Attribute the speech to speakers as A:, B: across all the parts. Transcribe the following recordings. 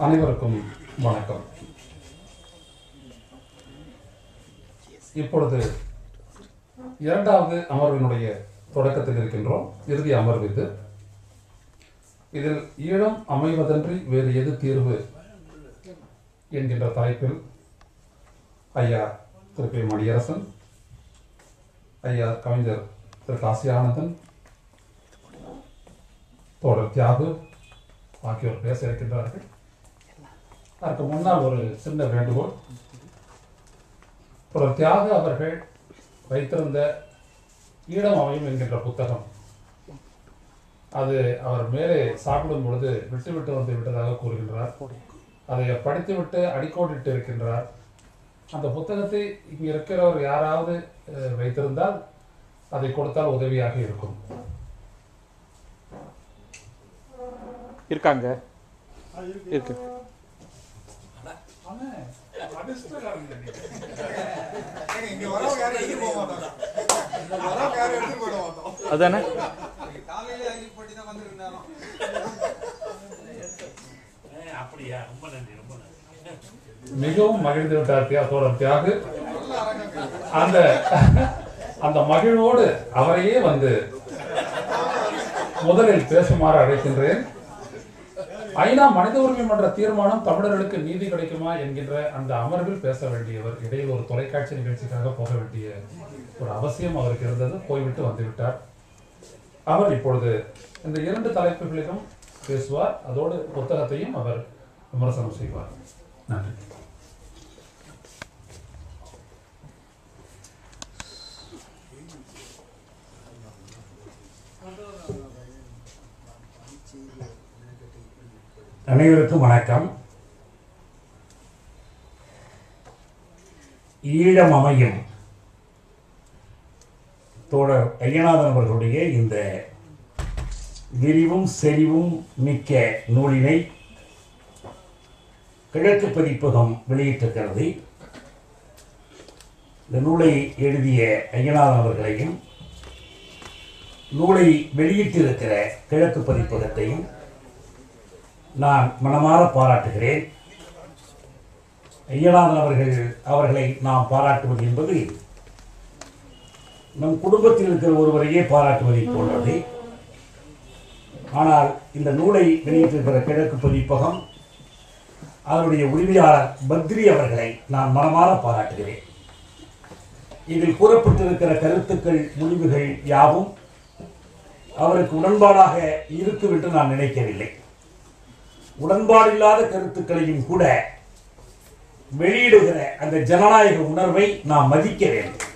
A: அனைவருக்கும் வணக்கம் இப்பொழுது இரண்டாவது அமர்வினுடைய தொடக்கத்தில் இருக்கின்றோம் இறுதி அமர்வு இது இதில் ஈழம் அமைவதன்றி வேறு எது தீர்வு என்கின்ற தலைப்பில் ஐயா திரு பி மணியரசன் ஐயா கவிஞர் திரு காசி ஆனந்தன் தோழர் தியாகு ஆகியோர் பேச இருக்கின்றார்கள் அதற்கு முன்னால் ஒரு சின்ன வேண்டுகோள் தோழர் தியாகு அவர்கள் வைத்திருந்த ஈழம் அமையும் என்கின்ற புத்தகம் அது அவர் மேலே சாப்பிடும் பொழுது விட்டு விட்டு வந்து விட்டதாக கூறுகின்றார் அதை படித்துவிட்டு அடிக்கோடிட்டு இருக்கின்றார் அந்த புத்தகத்தை இங்கே இருக்கிறவர் யாராவது அஹ், வைத்திருந்தால் அதை கொடுத்தால் உதவியாக இருக்கும்
B: இருக்காங்க இருக்கு
C: இங்க வரவங்க யாரும் எடுத்துட்டு போக மாட்டாங்க. இங்க வரவங்க யாரும் எடுத்துட்டு போயிட மாட்டோம்.
B: அதானே
C: காலையிலே அள்ளிட்டு போயிட்டு தான் வந்திருந்தாலும்.
D: அப்படியா ரொம்ப நன்றி ரொம்ப நன்றி
A: மிகவும் மகிழ்ந்து விட்டார் தியா தோழர் தியாகு
C: நல்ல அரங்கங்க.
A: அந்த அந்த மகிழ்வோடு அவரையே வந்து முதலில் பேசுமாறு அழைக்கின்றேன் ஐநா மனித உரிமை மன்ற தீர்மானம் தமிழர்களுக்கு நீதி கிடைக்குமா என்கின்ற அந்த அமர்வில் பேச வேண்டியவர் இடையில் ஒரு தொலைக்காட்சி நிகழ்ச்சிக்காக போக வேண்டிய ஒரு அவசியம் அவருக்கு இருந்தது போய்விட்டு வந்துவிட்டார் அவர் இப்பொழுது இந்த இரண்டு தலைப்புகளிலும் பேசுவார் அதோடு புத்தகத்தையும் அவர் விமர்சனம் செய்வார் நன்றி
D: அனைவருக்கும் வணக்கம் ஈழம் அமையும் தோழர் ஐயநாதன் அவர்களுடைய இந்த விரிவும் செறிவும் மிக்க நூலினை கிழக்கு பதிப்பகம் வெளியிட்டிருக்கிறது இந்த நூலை எழுதிய ஐயநாதன் அவர்களையும் நூலை வெளியிட்டிருக்கிற கிழக்கு பதிப்பகத்தையும் நான் மனமாற பாராட்டுகிறேன் ஐயநாதன் அவர்கள் அவர்களை நாம் பாராட்டுவது என்பது நம் குடும்பத்தில் இருக்கிற ஒருவரையே பாராட்டுவதை போன்றது ஆனால் இந்த நூலை வெளியிட்டிருக்கிற கிழக்கு பதிப்பகம் அதனுடைய உரிமையாளர் பத்ரி அவர்களை நான் மனமாற பாராட்டுகிறேன் இதில் கூறப்பட்டிருக்கிற கருத்துக்கள் முடிவுகள் யாவும் அவருக்கு உடன்பாடாக இருக்கும் என்று நான் நினைக்கவில்லை உடன்பாடில்லாத கருத்துக்களையும் கூட வெளியிடுகிற அந்த ஜனநாயக உணர்வை நாம் மதிக்க வேண்டும்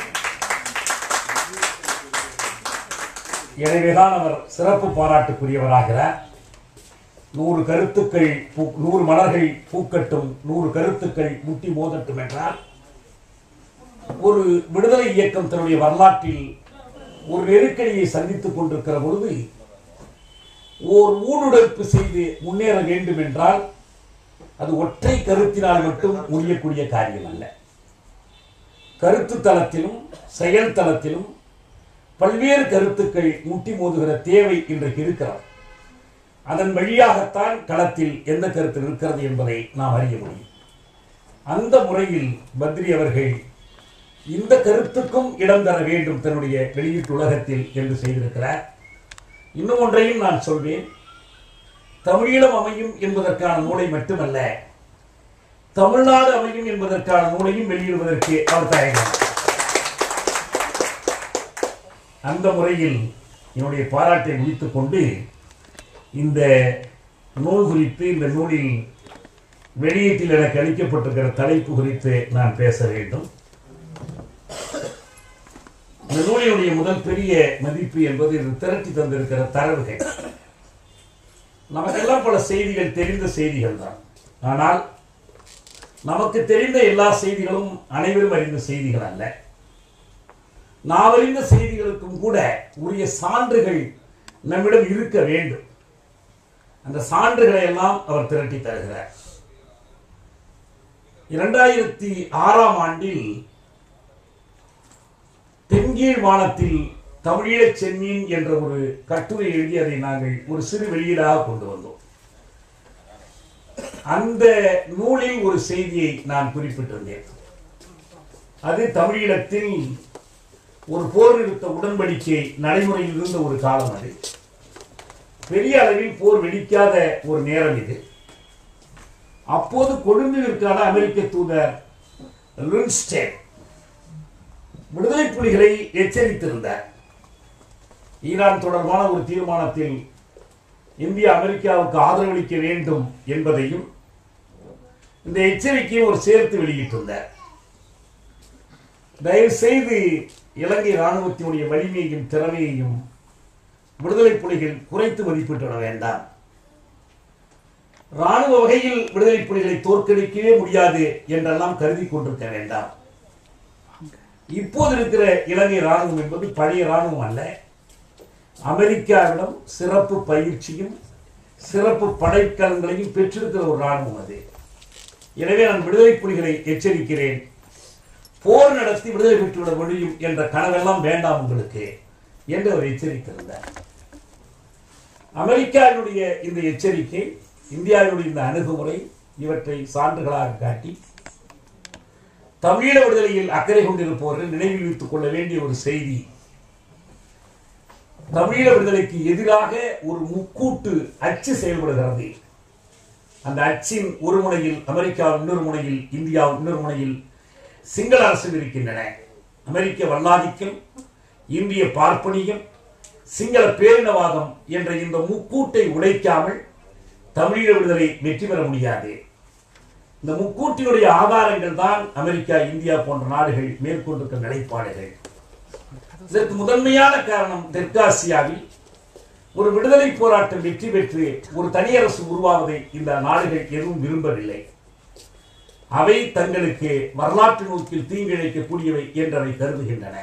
D: எனவேதான் அவர் சிறப்பு பாராட்டுக்குரியவராகிறார் நூறு கருத்துக்கள் பூ- நூறு மலர்கள் பூக்கட்டும் நூறு கருத்துக்கள் முட்டி மோதட்டும் என்றால் ஒரு விடுதலை இயக்கம் தன்னுடைய வரலாற்றில் ஒரு நெருக்கடியை சந்தித்துக் கொண்டிருக்கிற பொழுது ஓர் ஊடுடற்பு செய்து முன்னேற வேண்டும் என்றால் அது ஒற்றை கருத்தினால் மட்டும் முடியக்கூடிய காரியம் அல்ல கருத்து தளத்திலும் செயல் தளத்திலும் பல்வேறு கருத்துக்கள் முட்டி மோதுகிற தேவை இன்றைக்கு இருக்கிறது அதன் வழியாகத்தான் களத்தில் எந்த கருத்து இருக்கிறது என்பதை நாம் அறிய முடியும் அந்த முறையில் பத்ரி அவர்கள் இந்த கருத்துக்கும் இடம் தர வேண்டும் தன்னுடைய வெளியீட்டு உலகத்தில் என்று செய்திருக்கிறார் இன்னும் ஒன்றையும் நான் சொல்வேன் தமிழீழம் அமையும் என்பதற்கான நூலை மட்டுமல்ல தமிழ்நாடு அமையும் என்பதற்கான நூலையும் வெளியிடுவதற்கு அவர் தயங்கினார் அந்த முறையில் என்னுடைய பாராட்டை முடித்துக் கொண்டு இந்த நூல் குறித்து இந்த நூலில் வெளியீட்டில் எனக்கு அளிக்கப்பட்டிருக்கிற தலைப்பு குறித்து நான் பேச வேண்டும் இந்த நூலினுடைய முதல் பெரிய மதிப்பு என்பது இது திரட்டி தந்திருக்கிற தரவுகள் நமக்கெல்லாம் பல செய்திகள் தெரிந்த செய்திகள் தான் ஆனால் நமக்கு தெரிந்த எல்லா செய்திகளும் அனைவரும் அறிந்த செய்திகள் அல்ல நாம் அறிந்த செய்திகளுக்கும் கூட உரிய சான்றுகள் நம்மிடம் இருக்க வேண்டும் அந்த சான்றுகளை எல்லாம் அவர் திரட்டி தருகிறார் இரண்டாயிரத்தி ஆறாம் ஆண்டில் தென்கீழ் வானத்தில் தமிழீழச் செம்மீன் என்ற ஒரு கட்டுரை எழுதி அதை நாங்கள் ஒரு சிறு வெளியீடாக கொண்டு வந்தோம் அந்த நூலில் ஒரு செய்தியை நான் குறிப்பிட்டிருந்தேன் அது தமிழீழத்தில் ஒரு போர் நிறுத்த உடன்படிக்கை நடைமுறையில் இருந்த ஒரு காலம் அது பெரிய அளவில் போர் வெடிக்காத ஒரு நேரம் இது அப்போது கொழும்பிற்கான அமெரிக்க தூதர் லுன்ஸ்டேன் விடுதலை புலிகளை எச்சரித்திருந்தார் ஈரான் தொடர்பான ஒரு தீர்மானத்தில் இந்தியா அமெரிக்காவுக்கு ஆதரவளிக்க வேண்டும் என்பதையும் இந்த எச்சரிக்கையை ஒரு சேர்த்து வெளியிட்டிருந்தார் தயவு செய்து இலங்கை ராணுவத்தினுடைய வலிமையையும் திறமையையும் விடுதலை புலிகள் குறைத்து மதிப்பிட்டுவிட வேண்டாம் ராணுவ வகையில் விடுதலை புலிகளை தோற்கடிக்கவே முடியாது என்றெல்லாம் கருதி கொண்டிருக்க வேண்டாம் இப்போது இருக்கிற இலங்கை ராணுவம் என்பது பழைய ராணுவம் அல்ல அமெரிக்காவிடம் சிறப்பு பயிற்சியும் சிறப்பு படைக்கலங்களையும் பெற்றிருக்கிற ஒரு ராணுவம் அது எனவே நான் விடுதலை புலிகளை எச்சரிக்கிறேன் போர் நடத்தி விடுதலை பெற்றுவிட முடியும் என்ற கனவெல்லாம் வேண்டாம் உங்களுக்கு என்று அவர் எச்சரித்திருந்தார் அமெரிக்காவினுடைய இந்த எச்சரிக்கை இந்தியாவினுடைய இந்த அணுகுமுறை இவற்றை சான்றுகளாக காட்டி தமிழீழ விடுதலையில் அக்கறை கொண்டிருப்பவர்கள் நினைவில் வைத்துக் கொள்ள வேண்டிய ஒரு செய்தி தமிழீழ விடுதலைக்கு எதிராக ஒரு முக்கூட்டு அச்சு செயல்படுகிறது அந்த அச்சின் ஒரு முனையில் அமெரிக்கா இன்னொரு முனையில் இந்தியா இன்னொரு முனையில் சிங்கள அரசுகள் இருக்கின்றன அமெரிக்க வல்லாதிக்கம் இந்திய பார்ப்பனியம் சிங்கள பேரினவாதம் என்ற இந்த முக்கூட்டை உடைக்காமல் தமிழீழ விடுதலை வெற்றி பெற முடியாது இந்த முக்கூட்டினுடைய ஆதாரங்கள் தான் அமெரிக்கா இந்தியா போன்ற நாடுகள் மேற்கொண்டிருக்கிற நிலைப்பாடுகள் இதற்கு முதன்மையான காரணம் தெற்காசியாவில் ஒரு விடுதலை போராட்டம் வெற்றி பெற்று ஒரு தனியரசு உருவாவதை இந்த நாடுகள் எதுவும் விரும்பவில்லை அவை தங்களுக்கு வரலாற்று நோக்கில் தீங்கிழைக்கக்கூடியவை என்றவை கருதுகின்றன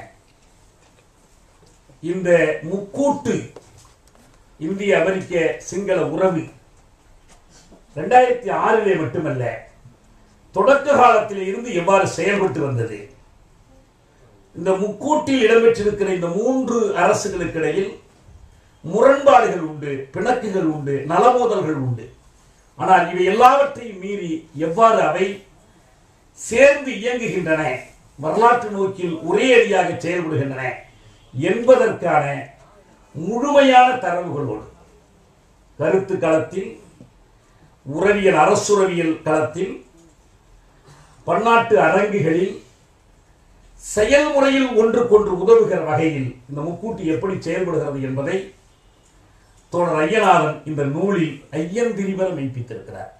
D: இந்த முக்கூட்டு இந்திய அமெரிக்க சிங்கள உறவு ரெண்டாயிரத்தி ஆறிலே மட்டுமல்ல தொடக்க காலத்தில் இருந்து எவ்வாறு செயல்பட்டு வந்தது இந்த முக்கூட்டில் இடம்பெற்றிருக்கிற இந்த மூன்று அரசுகளுக்கு இடையில் முரண்பாடுகள் உண்டு பிணக்குகள் உண்டு நலமோதல்கள் உண்டு ஆனால் இவை எல்லாவற்றையும் மீறி எவ்வாறு அவை சேர்ந்து இயங்குகின்றன வரலாற்று நோக்கில் ஒரே அடியாக செயல்படுகின்றன என்பதற்கான முழுமையான தரவுகளோடு கருத்து களத்தில் உறவியல் அரசுறவியல் களத்தில் பன்னாட்டு அரங்குகளில் செயல்முறையில் ஒன்றுக்கொன்று உதவுகிற வகையில் இந்த முக்கூட்டி எப்படி செயல்படுகிறது என்பதை தோழர் ஐயநாதன் இந்த நூலில் ஐயன் திரிவர மெய்ப்பித்திருக்கிறார்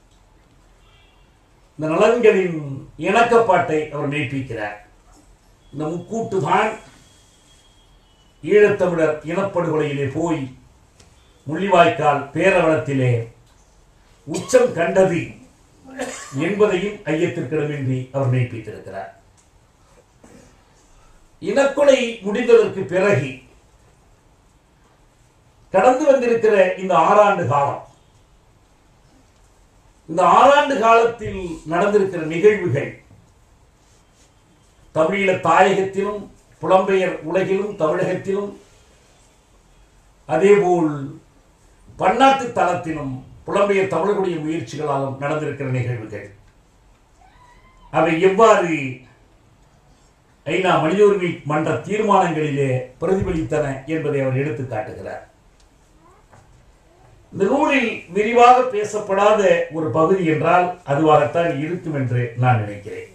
D: இந்த நலன்களின் இணக்கப்பாட்டை அவர் மெய்ப்பிக்கிறார் இந்த முக்கூட்டு தான் ஈழத்தமிழர் இனப்படுகொலையிலே போய் முள்ளிவாய்க்கால் பேரவளத்திலே உச்சம் கண்டது என்பதையும் ஐயத்திற்கிடமின்றி அவர் மெய்ப்பித்திருக்கிறார் இனக்கொலை முடிந்ததற்கு பிறகு கடந்து வந்திருக்கிற இந்த ஆறாண்டு காலம் இந்த ஆறாண்டு காலத்தில் நடந்திருக்கிற நிகழ்வுகள் தமிழீழ தாயகத்திலும் புலம்பெயர் உலகிலும் தமிழகத்திலும் அதேபோல் பன்னாட்டு தளத்திலும் புலம்பெயர் தமிழர்களுடைய முயற்சிகளாலும் நடந்திருக்கிற நிகழ்வுகள் அவை எவ்வாறு ஐநா மனித உரிமை மன்ற தீர்மானங்களிலே பிரதிபலித்தன என்பதை அவர் எடுத்து காட்டுகிறார் இந்த நூலில் விரிவாக பேசப்படாத ஒரு பகுதி என்றால் அதுவாகத்தான் இருக்கும் என்று நான் நினைக்கிறேன்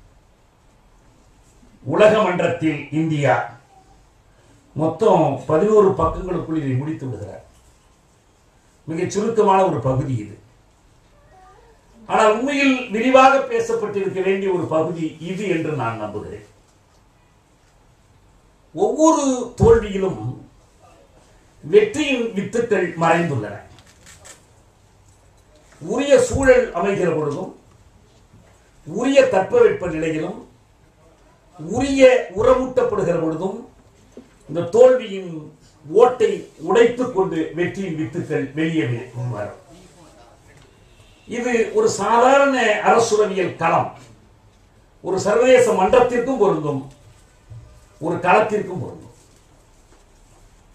D: உலக மன்றத்தில் இந்தியா மொத்தம் பதினோரு பக்கங்களுக்குள் இதை முடித்து விடுகிறார் மிகச் சுருக்கமான ஒரு பகுதி இது ஆனால் உண்மையில் விரிவாக பேசப்பட்டிருக்க வேண்டிய ஒரு பகுதி இது என்று நான் நம்புகிறேன் ஒவ்வொரு தோல்வியிலும் வெற்றியின் வித்துக்கள் மறைந்துள்ளன உரிய சூழல் அமைகிற பொழுதும் உரிய தட்பவெப்ப நிலையிலும் உரிய உறவூட்டப்படுகிற பொழுதும் இந்த தோல்வியின் ஓட்டை உடைத்துக் கொண்டு வெற்றியின் வித்துக்கள் வெளியே வரும் இது ஒரு சாதாரண அரசுறவியல் களம் ஒரு சர்வதேச மன்றத்திற்கும் பொருந்தும் ஒரு களத்திற்கும் பொருந்தும்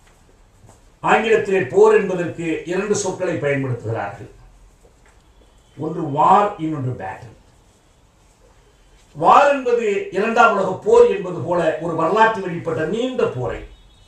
D: ஆங்கிலத்திலே போர் என்பதற்கு இரண்டு சொற்களை பயன்படுத்துகிறார்கள் ஒன்று வார் இன்னொன்று பேட்டில் வார் என்பது இரண்டாம் உலக போர் என்பது போல ஒரு வரலாற்று வெளிப்பட்ட நீண்ட போரை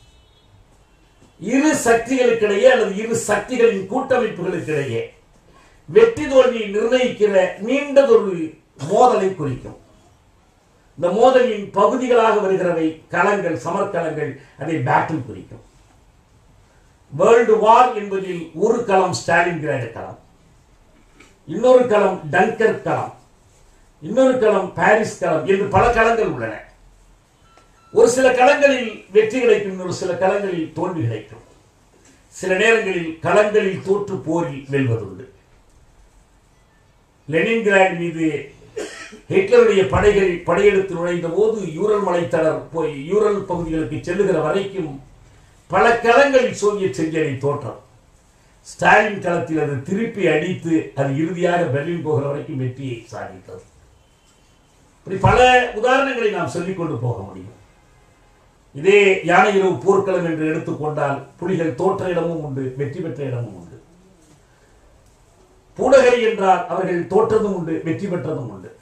D: இரு சக்திகளுக்கிடையே அல்லது இரு சக்திகளின் கூட்டமைப்புகளுக்கிடையே வெற்றி தோல்வியை நிர்ணயிக்கிற நீண்டதொரு மோதலை குறிக்கும் இந்த மோதலின் பகுதிகளாக வருகிறவை களங்கள் சமர்க்களங்கள் அதை பேட்டில் குறிக்கும் வேர்ல்டு வார் என்பதில் ஒரு களம் ஸ்டாலின் கிராடு களம் இன்னொரு களம் டங்கர் களம் இன்னொரு களம் பாரிஸ் களம் என்று பல களங்கள் உள்ளன ஒரு சில களங்களில் வெற்றி கிடைக்கும் ஒரு சில களங்களில் தோல்வி கிடைக்கும் சில நேரங்களில் களங்களில் தோற்று போரில் வெல்வதுண்டு லெனின்கிராட் மீது ஹிட்லருடைய படைகள் படையெடுத்து நுழைந்த போது யூரல் மலைத்தடர் போய் யூரல் பகுதிகளுக்கு செல்லுகிற வரைக்கும் பல களங்களில் சோவியத் செஞ்சனை தோற்றம் ஸ்டாலின் களத்தில் அது திருப்பி அடித்து அது இறுதியாக பெர்லின் போகிற வரைக்கும் வெற்றியை சாதித்தது இப்படி பல உதாரணங்களை நாம் சொல்லிக் கொண்டு போக முடியும் இதே யானை இரவு போர்க்களம் என்று எடுத்துக்கொண்டால் புலிகள் தோற்ற இடமும் உண்டு வெற்றி பெற்ற இடமும் உண்டு பூடகரி என்றால் அவர்கள் தோற்றதும் உண்டு வெற்றி பெற்றதும் உண்டு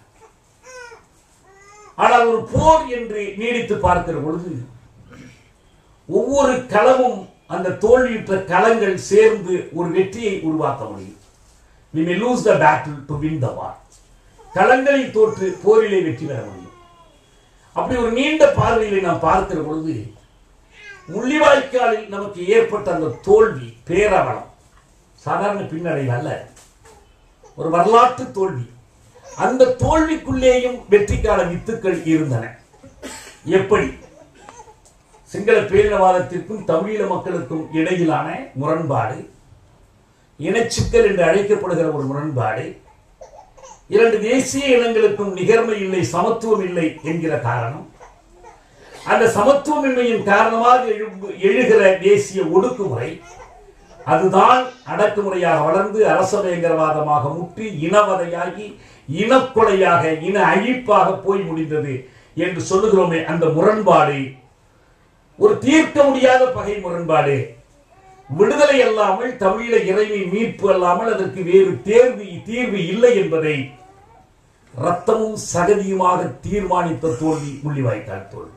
D: ஆனால் ஒரு போர் என்று நீடித்து பார்க்கிற பொழுது ஒவ்வொரு களமும் அந்த தோல்வியுற்ற களங்கள் சேர்ந்து ஒரு வெற்றியை உருவாக்க முடியும் we may lose the battle to win the war களங்களில் தோற்று போரிலே வெற்றி பெற முடியும் அப்படி ஒரு நீண்ட பார்வையிலே நாம் பார்க்கிற பொழுது முள்ளிவாய்க்காலில் நமக்கு ஏற்பட்ட அந்த தோல்வி பேரவலம் சாதாரண பின்னடைவு அல்ல ஒரு வரலாற்று தோல்வி அந்த தோல்விக்குள்ளேயும் வெற்றிக்கான வித்துக்கள் இருந்தன எப்படி சிங்கள பேரினவாதத்திற்கும் தமிழீழ மக்களுக்கும் இடையிலான முரண்பாடு இனச்சிக்கல் என்று அழைக்கப்படுகிற ஒரு முரண்பாடு இரண்டு தேசிய இனங்களுக்கும் நிகர்மை இல்லை சமத்துவம் இல்லை என்கிற காரணம் அந்த சமத்துவமின்மையின் காரணமாக எழும்பு- எழுகிற தேசிய ஒடுக்குமுறை அதுதான் அடக்குமுறையாக வளர்ந்து அரச பயங்கரவாதமாக முற்றி இனவதையாகி இனக்கொலையாக இன அழிப்பாக போய் முடிந்தது என்று சொல்லுகிறோமே அந்த முரண்பாடு ஒரு தீர்க்க முடியாத பகை முரண்பாடு விடுதலை அல்லாமல் தமிழீழ இறைமை மீட்பு அல்லாமல் அதற்கு வேறு தேர்வு தீர்வு இல்லை என்பதை ரத்தமும் சகதியுமாக தீர்மானித்த தோல்வி முள்ளிவாய்க்கால் தோல்வி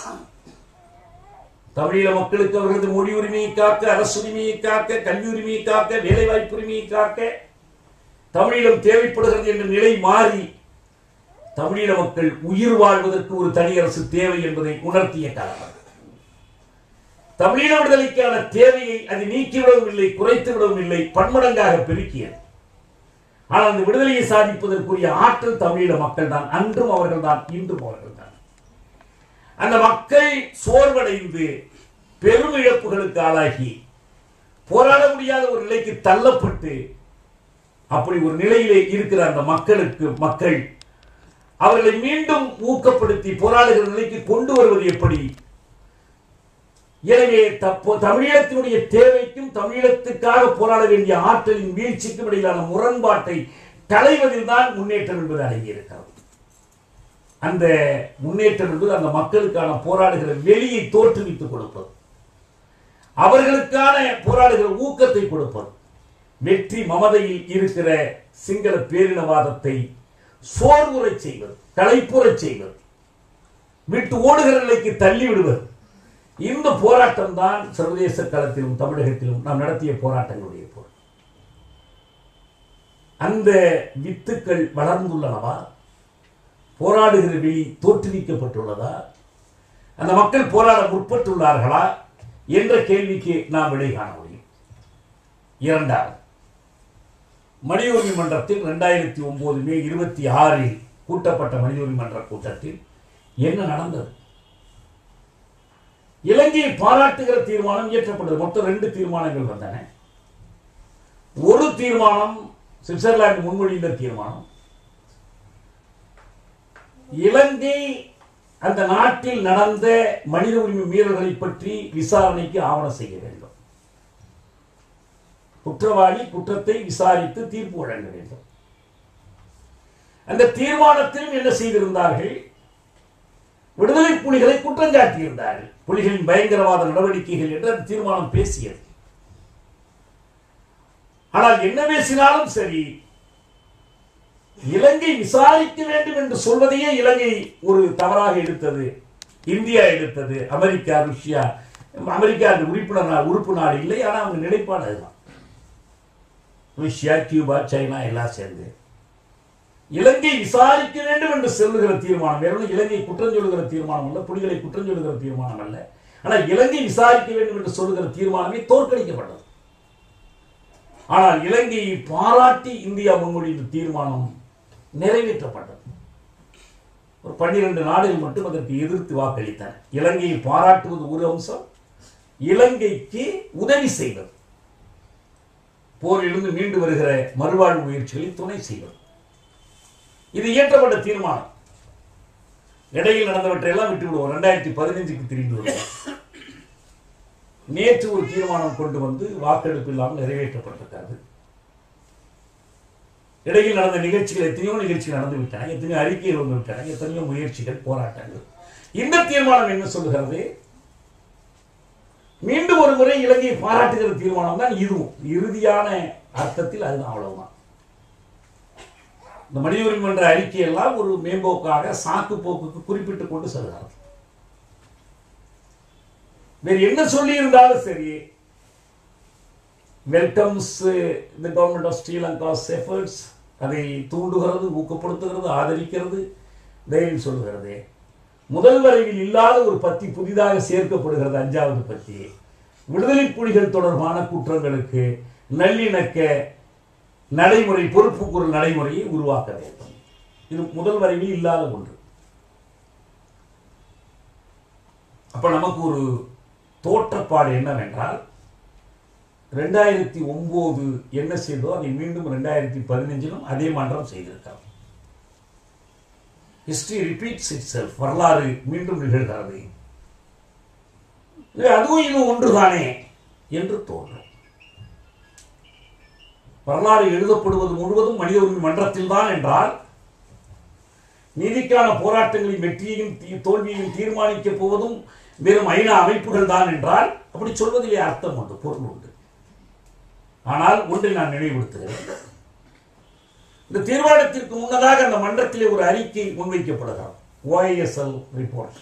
D: தமிழீழ மக்களுக்கு அவர்களது மொழி உரிமையை காக்க அரசு உரிமையை காக்க கல்வி உரிமையை காக்க வேலை வாய்ப்பு உரிமையை காக்க தமிழீழம் தேவைப்படுகிறது என்ற நிலை மாறி தமிழீழ மக்கள் உயிர் வாழ்வதற்கு ஒரு தனி அரசு தேவை என்பதை உணர்த்திய காலம் தமிழீழ விடுதலைக்கான தேவையை அது நீக்கிவிடவும் இல்லை குறைத்து விடவும் இல்லை பன்மடங்காக பெருக்கியது ஆனால் அந்த விடுதலையை சாதிப்பதற்குரிய ஆற்றல் தமிழீழ மக்கள் தான் அன்றும் அவர்கள் தான் இன்றும் அவர்கள் தான் அந்த மக்கள் சோர்வடைந்து பெரும் இழப்புகளுக்கு ஆளாகி போராட முடியாத ஒரு நிலைக்கு தள்ளப்பட்டு அப்படி ஒரு நிலையிலே இருக்கிற அந்த மக்களுக்கு மக்கள் அவர்களை மீண்டும் ஊக்கப்படுத்தி போராடுகிற நிலைக்கு கொண்டு வருவது எப்படி எனவே தப்போ தமிழீழத்தினுடைய தேவைக்கும் தமிழீழத்துக்காக போராட வேண்டிய ஆற்றலின் வீழ்ச்சிக்கும் இடையிலான முரண்பாட்டை களைவதில் தான் முன்னேற்றம் என்பது அடங்கியிருக்கிறது அந்த முன்னேற்றம் என்பது அந்த மக்களுக்கான போராடுகிற வெளியை தோற்றுவித்துக் கொடுப்பது அவர்களுக்கான போராடுகிற ஊக்கத்தை கொடுப்பது வெற்றி மமதையில் இருக்கிற சிங்கள பேரினவாதத்தை சோர்வுறச் செய்வது களைப்புறச் செய்வது விட்டு ஓடுகிற நிலைக்கு தள்ளி விடுவது இந்த போராட்டம் தான் சர்வதேச களத்திலும் தமிழகத்திலும் நாம் நடத்திய போராட்டங்களுடைய போர் அந்த வித்துக்கள் வளர்ந்துள்ளனவா போராடுகிற வெளி தோற்றுவிக்கப்பட்டுள்ளதா அந்த மக்கள் போராட முற்பட்டுள்ளார்களா என்ற கேள்விக்கு நாம் விடை காண முடியும் இரண்டாவது மனித உரிமை மன்றத்தில் ரெண்டாயிரத்தி ஒன்பது மே இருபத்தி ஆறில் கூட்டப்பட்ட மனித உரிமை மன்ற கூட்டத்தில் என்ன நடந்தது இலங்கையை பாராட்டுகிற தீர்மானம் இயற்றப்பட்டது மொத்தம் ரெண்டு தீர்மானங்கள் வந்தன ஒரு தீர்மானம் சுவிட்சர்லாந்து முன்மொழிந்த தீர்மானம் இலங்கை அந்த நாட்டில் நடந்த மனித உரிமை மீறல்களை பற்றி விசாரணைக்கு ஆவணம் செய்ய வேண்டும் குற்றவாளி குற்றத்தை விசாரித்து தீர்ப்பு வழங்க வேண்டும் அந்த தீர்மானத்திலும் என்ன செய்திருந்தார்கள் விடுதலை புலிகளை குற்றம் சாட்டியிருந்தார்கள் புலிகளின் பயங்கரவாத நடவடிக்கைகள் என்று அந்த தீர்மானம் பேசியது ஆனால் என்ன பேசினாலும் சரி இலங்கை விசாரிக்க வேண்டும் என்று சொல்வதையே இலங்கை ஒரு தவறாக எடுத்தது இந்தியா எடுத்தது அமெரிக்கா ருஷ்யா அமெரிக்கா அந்த உறுப்பினர் நா- உறுப்பு நாடு இல்லை ஆனால் அவங்க நிலைப்பாடு அதுதான் ருஷ்யா கியூபா சைனா எல்லாம் சேர்ந்து இலங்கை விசாரிக்க வேண்டும் என்று சொல்லுகிற தீர்மானம் வேறு ஒன்றும் இலங்கை குற்றம் சொல்லுகிற தீர்மானம் அல்ல புலிகளை குற்றம் சொல்லுகிற தீர்மானம் அல்ல ஆனால் இலங்கை விசாரிக்க வேண்டும் என்று சொல்லுகிற தீர்மானமே தோற்கடிக்கப்பட்டது ஆனால் இலங்கையை பாராட்டி இந்தியா முன்மொழிந்த தீர்மானம் நிறைவேற்றப்பட்டது ஒரு பன்னிரண்டு நாடுகள் மட்டும் அதற்கு எதிர்த்து வாக்களித்தன இலங்கையை பாராட்டுவது ஒரு அம்சம் இலங்கைக்கு உதவி செய்வது போரிலிருந்து மீண்டு வருகிற மறுவாழ்வு முயற்சிகளில் துணை செய்வது இது இயற்றப்பட்ட தீர்மானம் இடையில் நடந்தவற்றையெல்லாம் விட்டு விடுவோம் ரெண்டாயிரத்தி பதினைஞ்சுக்கு திரும்பி வருவோம் நேற்று ஒரு தீர்மானம் கொண்டு வந்து வாக்கெடுப்பு இல்லாமல் நிறைவேற்றப்பட்டிருக்காது இடையில் நடந்த நிகழ்ச்சிகள் எத்தனையோ நிகழ்ச்சிகள் நடந்து விட்டன எத்தனையோ அறிக்கைகள் வந்து விட்டன எத்தனையோ முயற்சிகள் போராட்டங்கள் இந்த தீர்மானம் என்ன சொல்லுகிறது மீண்டும் ஒரு முறை இலங்கையை பாராட்டுகிற தீர்மானம் தான் இதுவும் இறுதியான அர்த்தத்தில் அதுதான் அவ்வளவுதான் இந்த மனித உரிமை மன்ற அறிக்கையெல்லாம் ஒரு மேம்போக்காக சாக்கு போக்குக்கு குறிப்பிட்டு கொண்டு செல்கிறார் வேறு என்ன சொல்லி இருந்தாலும் சரி welcomes the government of Sri Lanka's efforts அதை தூண்டுகிறது ஊக்கப்படுத்துகிறது ஆதரிக்கிறது தைரியம் சொல்லுகிறது முதல் வரைவில் இல்லாத ஒரு பத்தி புதிதாக சேர்க்கப்படுகிறது அஞ்சாவது பத்தி விடுதலை புலிகள் தொடர்பான குற்றங்களுக்கு நல்லிணக்க நடைமுறை பொறுப்பு கூறல் நடைமுறையை உருவாக்க வேண்டும் இது முதல் வரைவில் இல்லாத ஒன்று அப்ப நமக்கு ஒரு தோற்றப்பாடு என்னவென்றால் ரெண்டாயிரத்தி ஒன்பது என்ன செய்தோ அதை மீண்டும் ரெண்டாயிரத்தி பதினஞ்சிலும் அதே மன்றம் செய்திருக்கார் ஹிஸ்டரி ரிப்பீட்ஸ் இட் செல்ஃப் வரலாறு மீண்டும் நிகழ்கிறது இது அதுவும் இது ஒன்றுதானே என்று தோன்றும் வரலாறு எழுதப்படுவது முழுவதும் மனித உரிமை மன்றத்தில் தான் என்றால் நீதிக்கான போராட்டங்களின் வெற்றியையும் தீ- தோல்வியையும் தீர்மானிக்கப் போவதும் வெறும் ஐநா அமைப்புகள் தான் என்றால் அப்படி சொல்வதிலே அர்த்தம் உண்டு பொருள் உண்டு ஆனால் ஒன்றை நான் நினைவுபடுத்துகிறேன் இந்த தீர்மானத்திற்கு முன்னதாக அந்த மன்றத்திலே ஒரு அறிக்கை முன்வைக்கப்படுகிறது ஓஐஎஸ்எல் ரிப்போர்ட்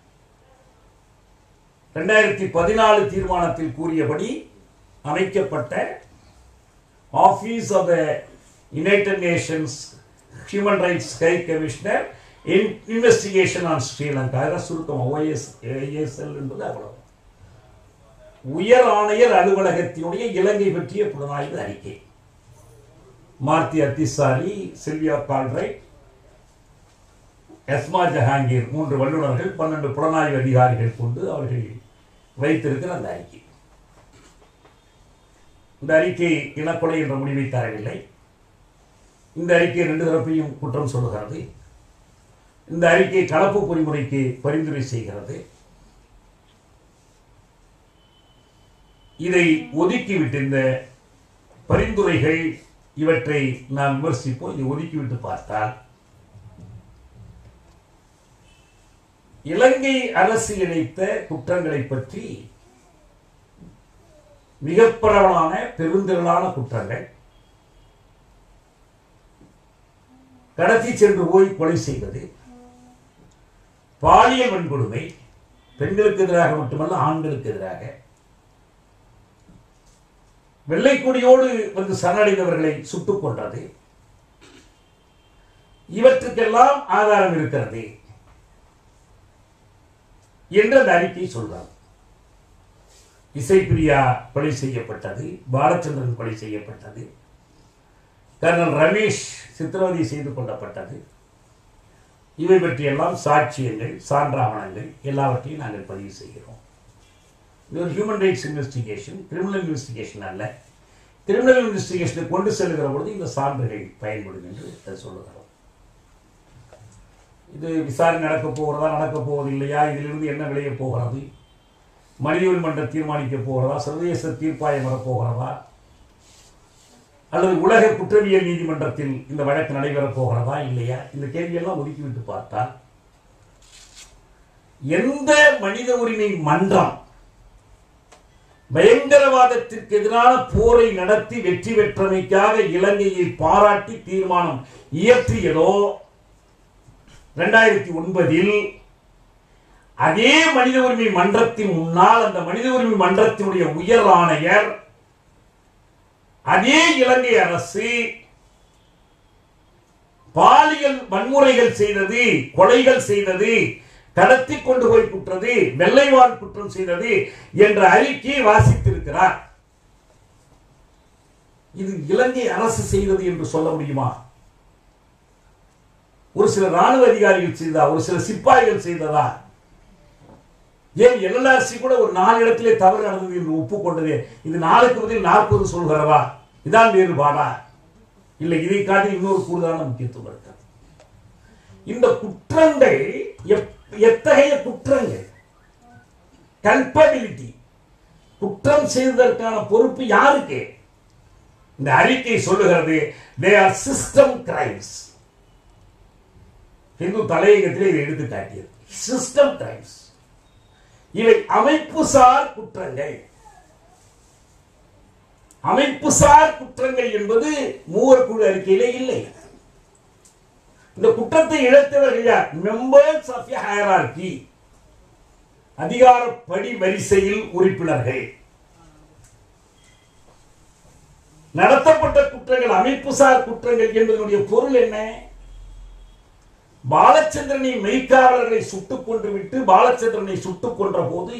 D: ரெண்டாயிரத்தி பதினாலு தீர்மானத்தில் கூறியபடி அமைக்கப்பட்ட office of the united nations human rights high commissioner investigation on Sri Lanka இதெல்லாம் சுருக்கம் ஓஎஸ் ஏஎஸ்எல் என்பது அவ்வளவு உயர் ஆணையர் அலுவலகத்தினுடைய இலங்கை பற்றிய புலனாய்வு அறிக்கை Martti Ahtisaari Silvia Cartwright Asma Jahangir மூன்று வல்லுநர்கள் பன்னெண்டு புலனாய்வு அதிகாரிகள் கொண்டு அவர்கள் வைத்திருக்கிற அந்த அறிக்கை இந்த அறிக்கை இனக்கொலை என்ற முடிவை தரவில்லை இந்த அறிக்கை ரெண்டு தரப்பையும் குற்றம் சொல்லுகிறது இந்த அறிக்கை கலப்பு பொறிமுறைக்கு பரிந்துரை செய்கிறது இதை ஒதுக்கிவிட்டு இந்த பரிந்துரைகள் இவற்றை நாம் விமர்சிப்போம் இதை ஒதுக்கிவிட்டு பார்த்தால் இலங்கை அரசு இணைத்த குற்றங்களை பற்றி மிக பரவலான பெருந்திரளான குற்றங்கள் கடத்தி சென்று போய் கொலை செய்வது பாலியல் வன்கொடுமை பெண்களுக்கு எதிராக மட்டுமல்ல ஆண்களுக்கு எதிராக வெள்ளைக்கொடியோடு வந்து சரணடைந்தவர்களை சுட்டுக் கொன்றது இவற்றுக்கெல்லாம் ஆதாரம் இருக்கிறது என்று அந்த அறிக்கை சொல்றார் இசைப்பிரியா கொலை செய்யப்பட்டது பாலச்சந்திரன் கொலை செய்யப்பட்டது கர்னல் ரமேஷ் சித்திரவதை செய்து கொள்ளப்பட்டது இவை பற்றியெல்லாம் சாட்சியங்கள் சான்றாவணங்கள் எல்லாவற்றையும் நாங்கள் பதிவு செய்கிறோம் இது ஒரு human rights investigation criminal investigation அல்ல கிரிமினல் இன்வெஸ்டிகேஷனை கொண்டு செல்கிற பொழுது இந்த சான்றுகள் பயன்படும் என்று அதை சொல்லுகிறோம் இது விசாரணை நடக்கப் போகிறதா நடக்கப் போவதில்லையா இதிலிருந்து என்ன விளையப் போகிறது மனித உரிமை மன்றம் தீர்மானிக்கப் போகிறதா சர்வதேச தீர்ப்பாயம் வரப்போகிறதா அல்லது உலக குற்றவியல் நீதிமன்றத்தில் இந்த வழக்கு நடைபெறப் போகிறதா இல்லையா இந்த கேள்வியெல்லாம் ஒதுக்கிவிட்டு பார்த்தால் எந்த மனித உரிமை மன்றம் பயங்கரவாதத்திற்கு எதிரான போரை நடத்தி வெற்றி பெற்றமைக்காக இலங்கையை பாராட்டி தீர்மானம் இயற்றியதோ இரண்டாயிரத்தி ஒன்பதில் அதே மனித உரிமை மன்றத்தின் முன்னால் அந்த மனித உரிமை மன்றத்தினுடைய உயர் ஆணையர் அதே இலங்கை அரசு பாலியல் வன்முறைகள் செய்தது கொலைகள் செய்தது கடத்தி கொண்டு போய் குற்றது வெள்ளைவான் குற்றம் செய்தது என்ற அறிக்கையை வாசித்திருக்கிறார் இது இலங்கை அரசு செய்தது என்று சொல்ல முடியுமா ஒரு சில ராணுவ அதிகாரிகள் செய்ததா ஒரு சில சிப்பாய்கள் செய்ததா ஏன் எல்எல்ஆர்சி கூட ஒரு நாலு இடத்திலே தவறு நடந்தது என்று ஒப்புக்கொண்டதே இது நாளுக்கு பதில் நாற்பது சொல்கிறதா இதான் வேறுபாடா இல்லை இதை காட்டி இன்னொரு கூடுதலான முக்கியத்துவம் இருக்கிறது இந்த குற்றங்கள் எப்- எத்தகைய குற்றங்கள் கல்பபிலிட்டி குற்றம் செய்வதற்கான பொறுப்பு யாருக்கு இந்த அறிக்கை சொல்லுகிறது they are system crimes Hindu தலையகத்திலே இதை எடுத்து காட்டியது சிஸ்டம் கிரைம்ஸ் இவை அமைப்புசார் குற்றங்கள் அமைப்புசார் குற்றங்கள் என்பது மூவர் குழு அறிக்கையிலே இல்லை இந்த குற்றத்தை இழைத்தவர்கள் யார் மெம்பர்ஸ் ஆஃப் எ ஹயரார்கி அதிகாரப்படி வரிசையில் உறுப்பினர்கள் நடத்தப்பட்ட குற்றங்கள் அமைப்புசார் குற்றங்கள் என்பதனுடைய பொருள் என்ன பாலச்சந்திரனை மெய்க்காவலர்களை சுட்டுக் கொன்று விட்டு பாலச்சந்திரனை சுட்டுக் கொன்ற போது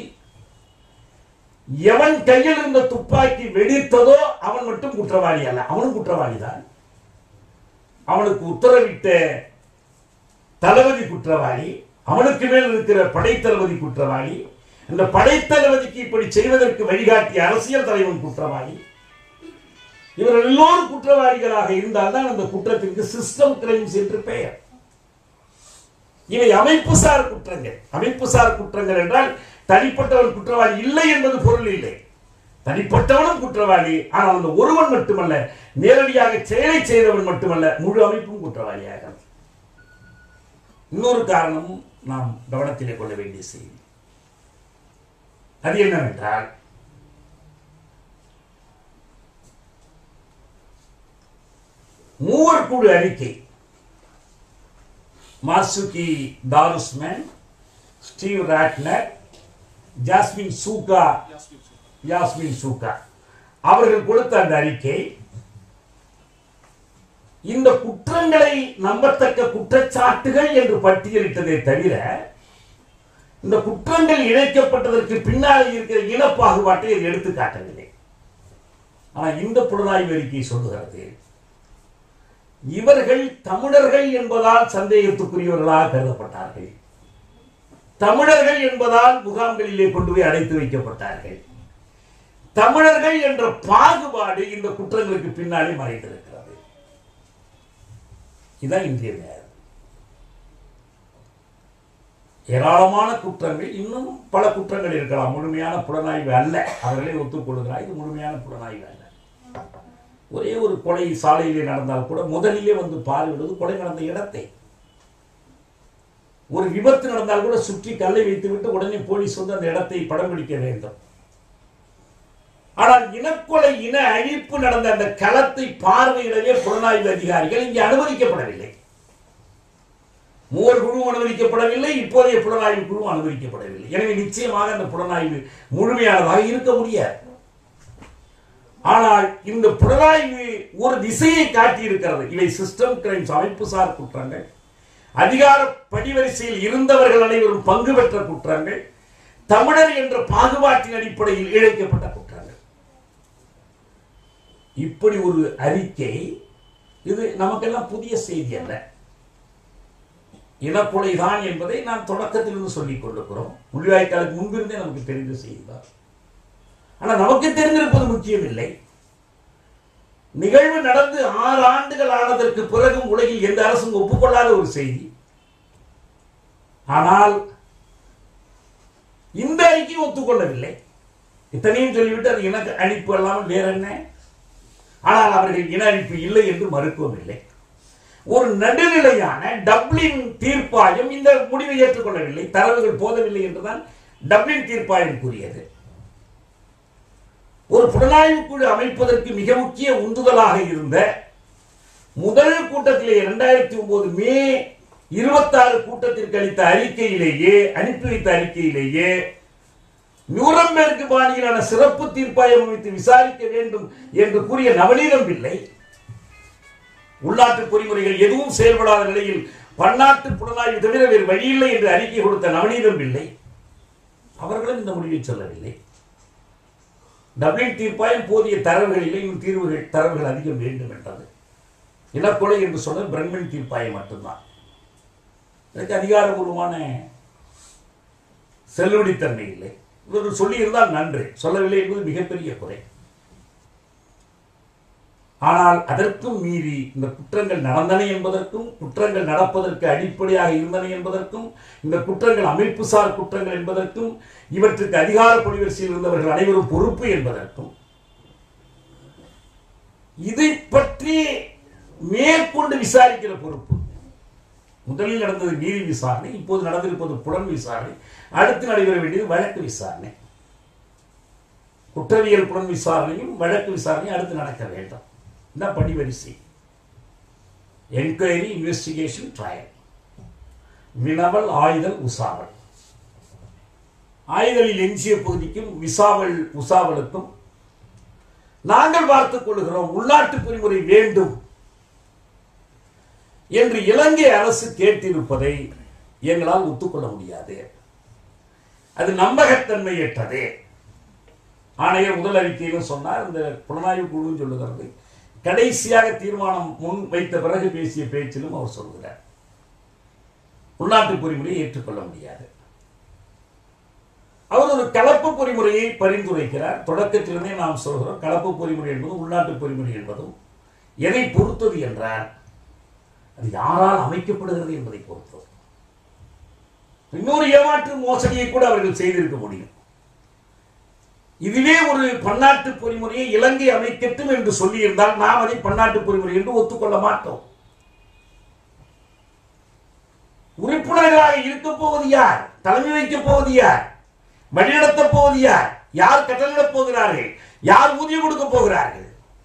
D: எவன் கையில் இருந்த துப்பாக்கி வெடித்ததோ அவன் மட்டும் குற்றவாளி அல்ல அவனும் குற்றவாளி தான் அவனுக்கு உத்தரவிட்ட தளபதி குற்றவாளி அவனுக்கு மேல் இருக்கிற படைத்தளபதி குற்றவாளி அந்த படைத்தளபதிக்கு இப்படி செய்வதற்கு வழிகாட்டிய அரசியல் தலைவன் குற்றவாளி இவர்கள் எல்லோரும் குற்றவாளிகளாக இருந்தால்தான் அந்த குற்றத்திற்கு சிஸ்டம் கிரைம்ஸ் என்று பெயர் இவை அமைப்புசார் குற்றங்கள் அமைப்புசார் குற்றங்கள் என்றால் தனிப்பட்டவன் குற்றவாளி இல்லை என்பது பொருள் இல்லை தனிப்பட்டவனும் குற்றவாளி ஆனால் அந்த ஒருவன் மட்டுமல்ல நேரடியாக செயலை செய்தவன் மட்டுமல்ல முழு அமைப்பும் குற்றவாளியாக இன்னொரு காரணமும் நாம் கவனத்திலே கொள்ள வேண்டிய செய்தி அது என்னவென்றால் மூவர் குழு அறிக்கை Marzuki Darusman Steve Ratner Jasmine Sooka Yasmin Sooka அவர்கள் கொடுத்த அந்த அறிக்கை இந்த குற்றங்களை நம்பத்தக்க குற்றச்சாட்டுகள் என்று பட்டியலிட்டதை தவிர இந்த குற்றங்கள் இழைக்கப்பட்டதற்கு பின்னால் இருக்கிற இனப்பாகுபாட்டை இது எடுத்து காட்டவில்லை ஆனால் இந்த புலனாய்வு அறிக்கை சொல்லுகிறது இவர்கள் தமிழர்கள் என்பதால் சந்தேகத்துக்குரியவர்களாக கருதப்பட்டார்கள் தமிழர்கள் என்பதால் முகாம்களிலே கொண்டு போய் அடைத்து வைக்கப்பட்டார்கள் தமிழர்கள் என்ற பாகுபாடு இந்த குற்றங்களுக்கு பின்னாலே மறைந்திருக்கிறது இதுதான் இன்றைய நேரம் ஏராளமான குற்றங்கள் இன்னும் பல குற்றங்கள் இருக்கலாம் முழுமையான புலனாய்வு அல்ல அவர்களே ஒத்துக்கொள்கிறார் இது முழுமையான புலனாய்வு அல்ல ஒரே ஒரு கொலை சாலையிலே நடந்தால் கூட முதலிலே வந்து பார்வையிடுவது கொலை நடந்த இடத்தை ஒரு விபத்து நடந்தால் கூட சுற்றி கல்லை வைத்துவிட்டு உடனே போலீஸ் வந்து அந்த இடத்தை படம் பிடிக்க வேண்டும் ஆனால் இனக்கொலை இன அழிப்பு நடந்த அந்த களத்தை பார்வையிடவே புலனாய்வு அதிகாரிகள் இங்கே அனுமதிக்கப்படவில்லை மூவர் குழு அனுமதிக்கப்படவில்லை இப்போதைய புலனாய்வு குழு அனுமதிக்கப்படவில்லை எனவே நிச்சயமாக அந்த புலனாய்வு முழுமையானதாக இருக்க முடியாது ஆனால் இந்த புலனாய்வு ஒரு திசையை காட்டியிருக்கிறது இவை சிஸ்டம் கிரைம்ஸ் அமைப்புசார் குற்றங்கள் அதிகார படிவரிசையில் இருந்தவர்கள் அனைவரும் பங்கு பெற்ற குற்றங்கள் தமிழர் என்ற பாகுபாட்டின் அடிப்படையில் இழைக்கப்பட்ட குற்றங்கள் இப்படி ஒரு அறிக்கை இது நமக்கெல்லாம் புதிய செய்தி அல்ல இனக்கொலைதான் என்பதை நான் தொடக்கத்திலிருந்து சொல்லிக் கொண்டிருக்கிறோம் முள்ளிவாய்க்காலுக்கு முன்பிருந்தே நமக்கு தெரிந்த செய்திதான் ஆனால் நமக்கு தெரிந்திருப்பது முக்கியம் இல்லை நிகழ்வு நடந்து ஆறு ஆண்டுகள் ஆனதற்கு பிறகும் உலகில் எந்த அரசும் ஒப்புக்கொள்ளாத ஒரு செய்தி ஆனால் இந்த அறிக்கை ஒத்துக்கொள்ளவில்லை இத்தனையும் சொல்லிவிட்டு அது இன அழிப்பு அல்லாமல் வேற என்ன ஆனால் அவர்கள் இன அழிப்பு இல்லை என்று மறுக்கவும் இல்லை ஒரு நடுநிலையான டப்ளின் தீர்ப்பாயம் இந்த முடிவை ஏற்றுக்கொள்ளவில்லை தரவுகள் போதவில்லை என்றுதான் டப்ளின் தீர்ப்பாயம் கூறியது ஒரு புலனாய்வு குழு அமைப்பதற்கு மிக முக்கிய உந்துதலாக இருந்த முதல் கூட்டத்திலே இரண்டாயிரத்தி ஒன்பது மே இருபத்தாறு கூட்டத்திற்கு அளித்த அறிக்கையிலேயே அனுப்பி வைத்த அறிக்கையிலேயே நியூரம்பெர்க் பாணியிலான சிறப்பு தீர்ப்பாயம் அமைத்து விசாரிக்க வேண்டும் என்று கூறிய நவநீதம் பிள்ளை உள்நாட்டு பொறிமுறைகள் எதுவும் செயல்படாத நிலையில் பன்னாட்டு புலனாய்வு தவிர வேறு வழியில்லை என்று அறிக்கை கொடுத்த நவநீதம் பிள்ளை அவர்களும் இந்த முடிவை சொல்லவில்லை டபிளின் தீர்ப்பாயம் போதிய தரவுகளிலே இன்னும் தீர்வுகள் தரவுகள் அதிகம் வேண்டும் என்றது இனக்கொலை என்று சொன்னது பிரண்மன் தீர்ப்பாயம் மட்டும்தான் எனக்கு அதிகாரபூர்வமான செல்லுபடித்தன்மை இல்லை இவர்கள் சொல்லியிருந்தால் நன்று சொல்லவில்லை என்பது மிகப்பெரிய குறை ஆனால் அதற்கும் மீறி இந்த குற்றங்கள் நடந்தன என்பதற்கும் குற்றங்கள் நடப்பதற்கு அடிப்படையாக இருந்தன என்பதற்கும் இந்த குற்றங்கள் அமைப்புசார் குற்றங்கள் என்பதற்கும் இவற்றுக்கு அதிகார பணிவரிசையில் இருந்தவர்கள் அனைவரும் பொறுப்பு என்பதற்கும் இதை பற்றி மேற்கொண்டு விசாரிக்கிற பொறுப்பு முதலில் நடந்தது நீதி விசாரணை இப்போது நடந்திருப்பது புலன் விசாரணை அடுத்து நடைபெற வேண்டியது வழக்கு விசாரணை குற்றவியல் புலன் விசாரணையும் வழக்கு விசாரணையும் அடுத்து நடக்க வேண்டும் இந்த படிவரிசை என்கொயரி இன்வெஸ்டிகேஷன் ட்ரையல் வினவல் ஆய்தல் உசாவல் ஆய்தலில் எஞ்சிய பகுதிக்கும் விசாவல் உசாவலுக்கும் நாங்கள் பார்த்துக் கொள்கிறோம் உள்நாட்டு பொறிமுறை வேண்டும் என்று இலங்கை அரசு கேட்டிருப்பதை எங்களால் ஒத்துக்கொள்ள முடியாது அது நம்பகத்தன்மையற்றது ஆணையர் முதல் அறிக்கையிலும் சொன்னார் இந்த புலனாய்வு குழுன்னு சொல்லுகிறது கடைசியாக தீர்மானம் முன் வைத்த பிறகு பேசிய பேச்சிலும் அவர் சொல்கிறார் உள்நாட்டு பொறிமுறையை ஏற்றுக்கொள்ள முடியாது அவர் ஒரு கலப்பு பொறிமுறையை பரிந்துரைக்கிறார் தொடக்கத்திலிருந்தே நாம் சொல்கிறோம் கலப்பு பொறிமுறை என்பதும் உள்நாட்டு பொறிமுறை என்பதும் எதை பொறுத்தது என்றால் அது யாரால் அமைக்கப்படுகிறது என்பதை பொறுத்தது இன்னொரு ஏமாற்று மோசடியை கூட அவர்கள் செய்திருக்க முடியும் இதுவே ஒரு பன்னாட்டு பொறிமுறையை இலங்கை அமைக்கட்டும் என்று சொல்லியிருந்தால் நாம் அதை பன்னாட்டு பொறிமுறை என்று ஒத்துக்கொள்ள மாட்டோம் உறுப்பினர்களாக இருக்க போவது யார் தலைமை வைக்கப் போவது யார் வழிநடத்தப் போவது யார் யார் கட்டளிடப் போகிறார்கள் யார் ஊதியம் கொடுக்க போகிறார்கள்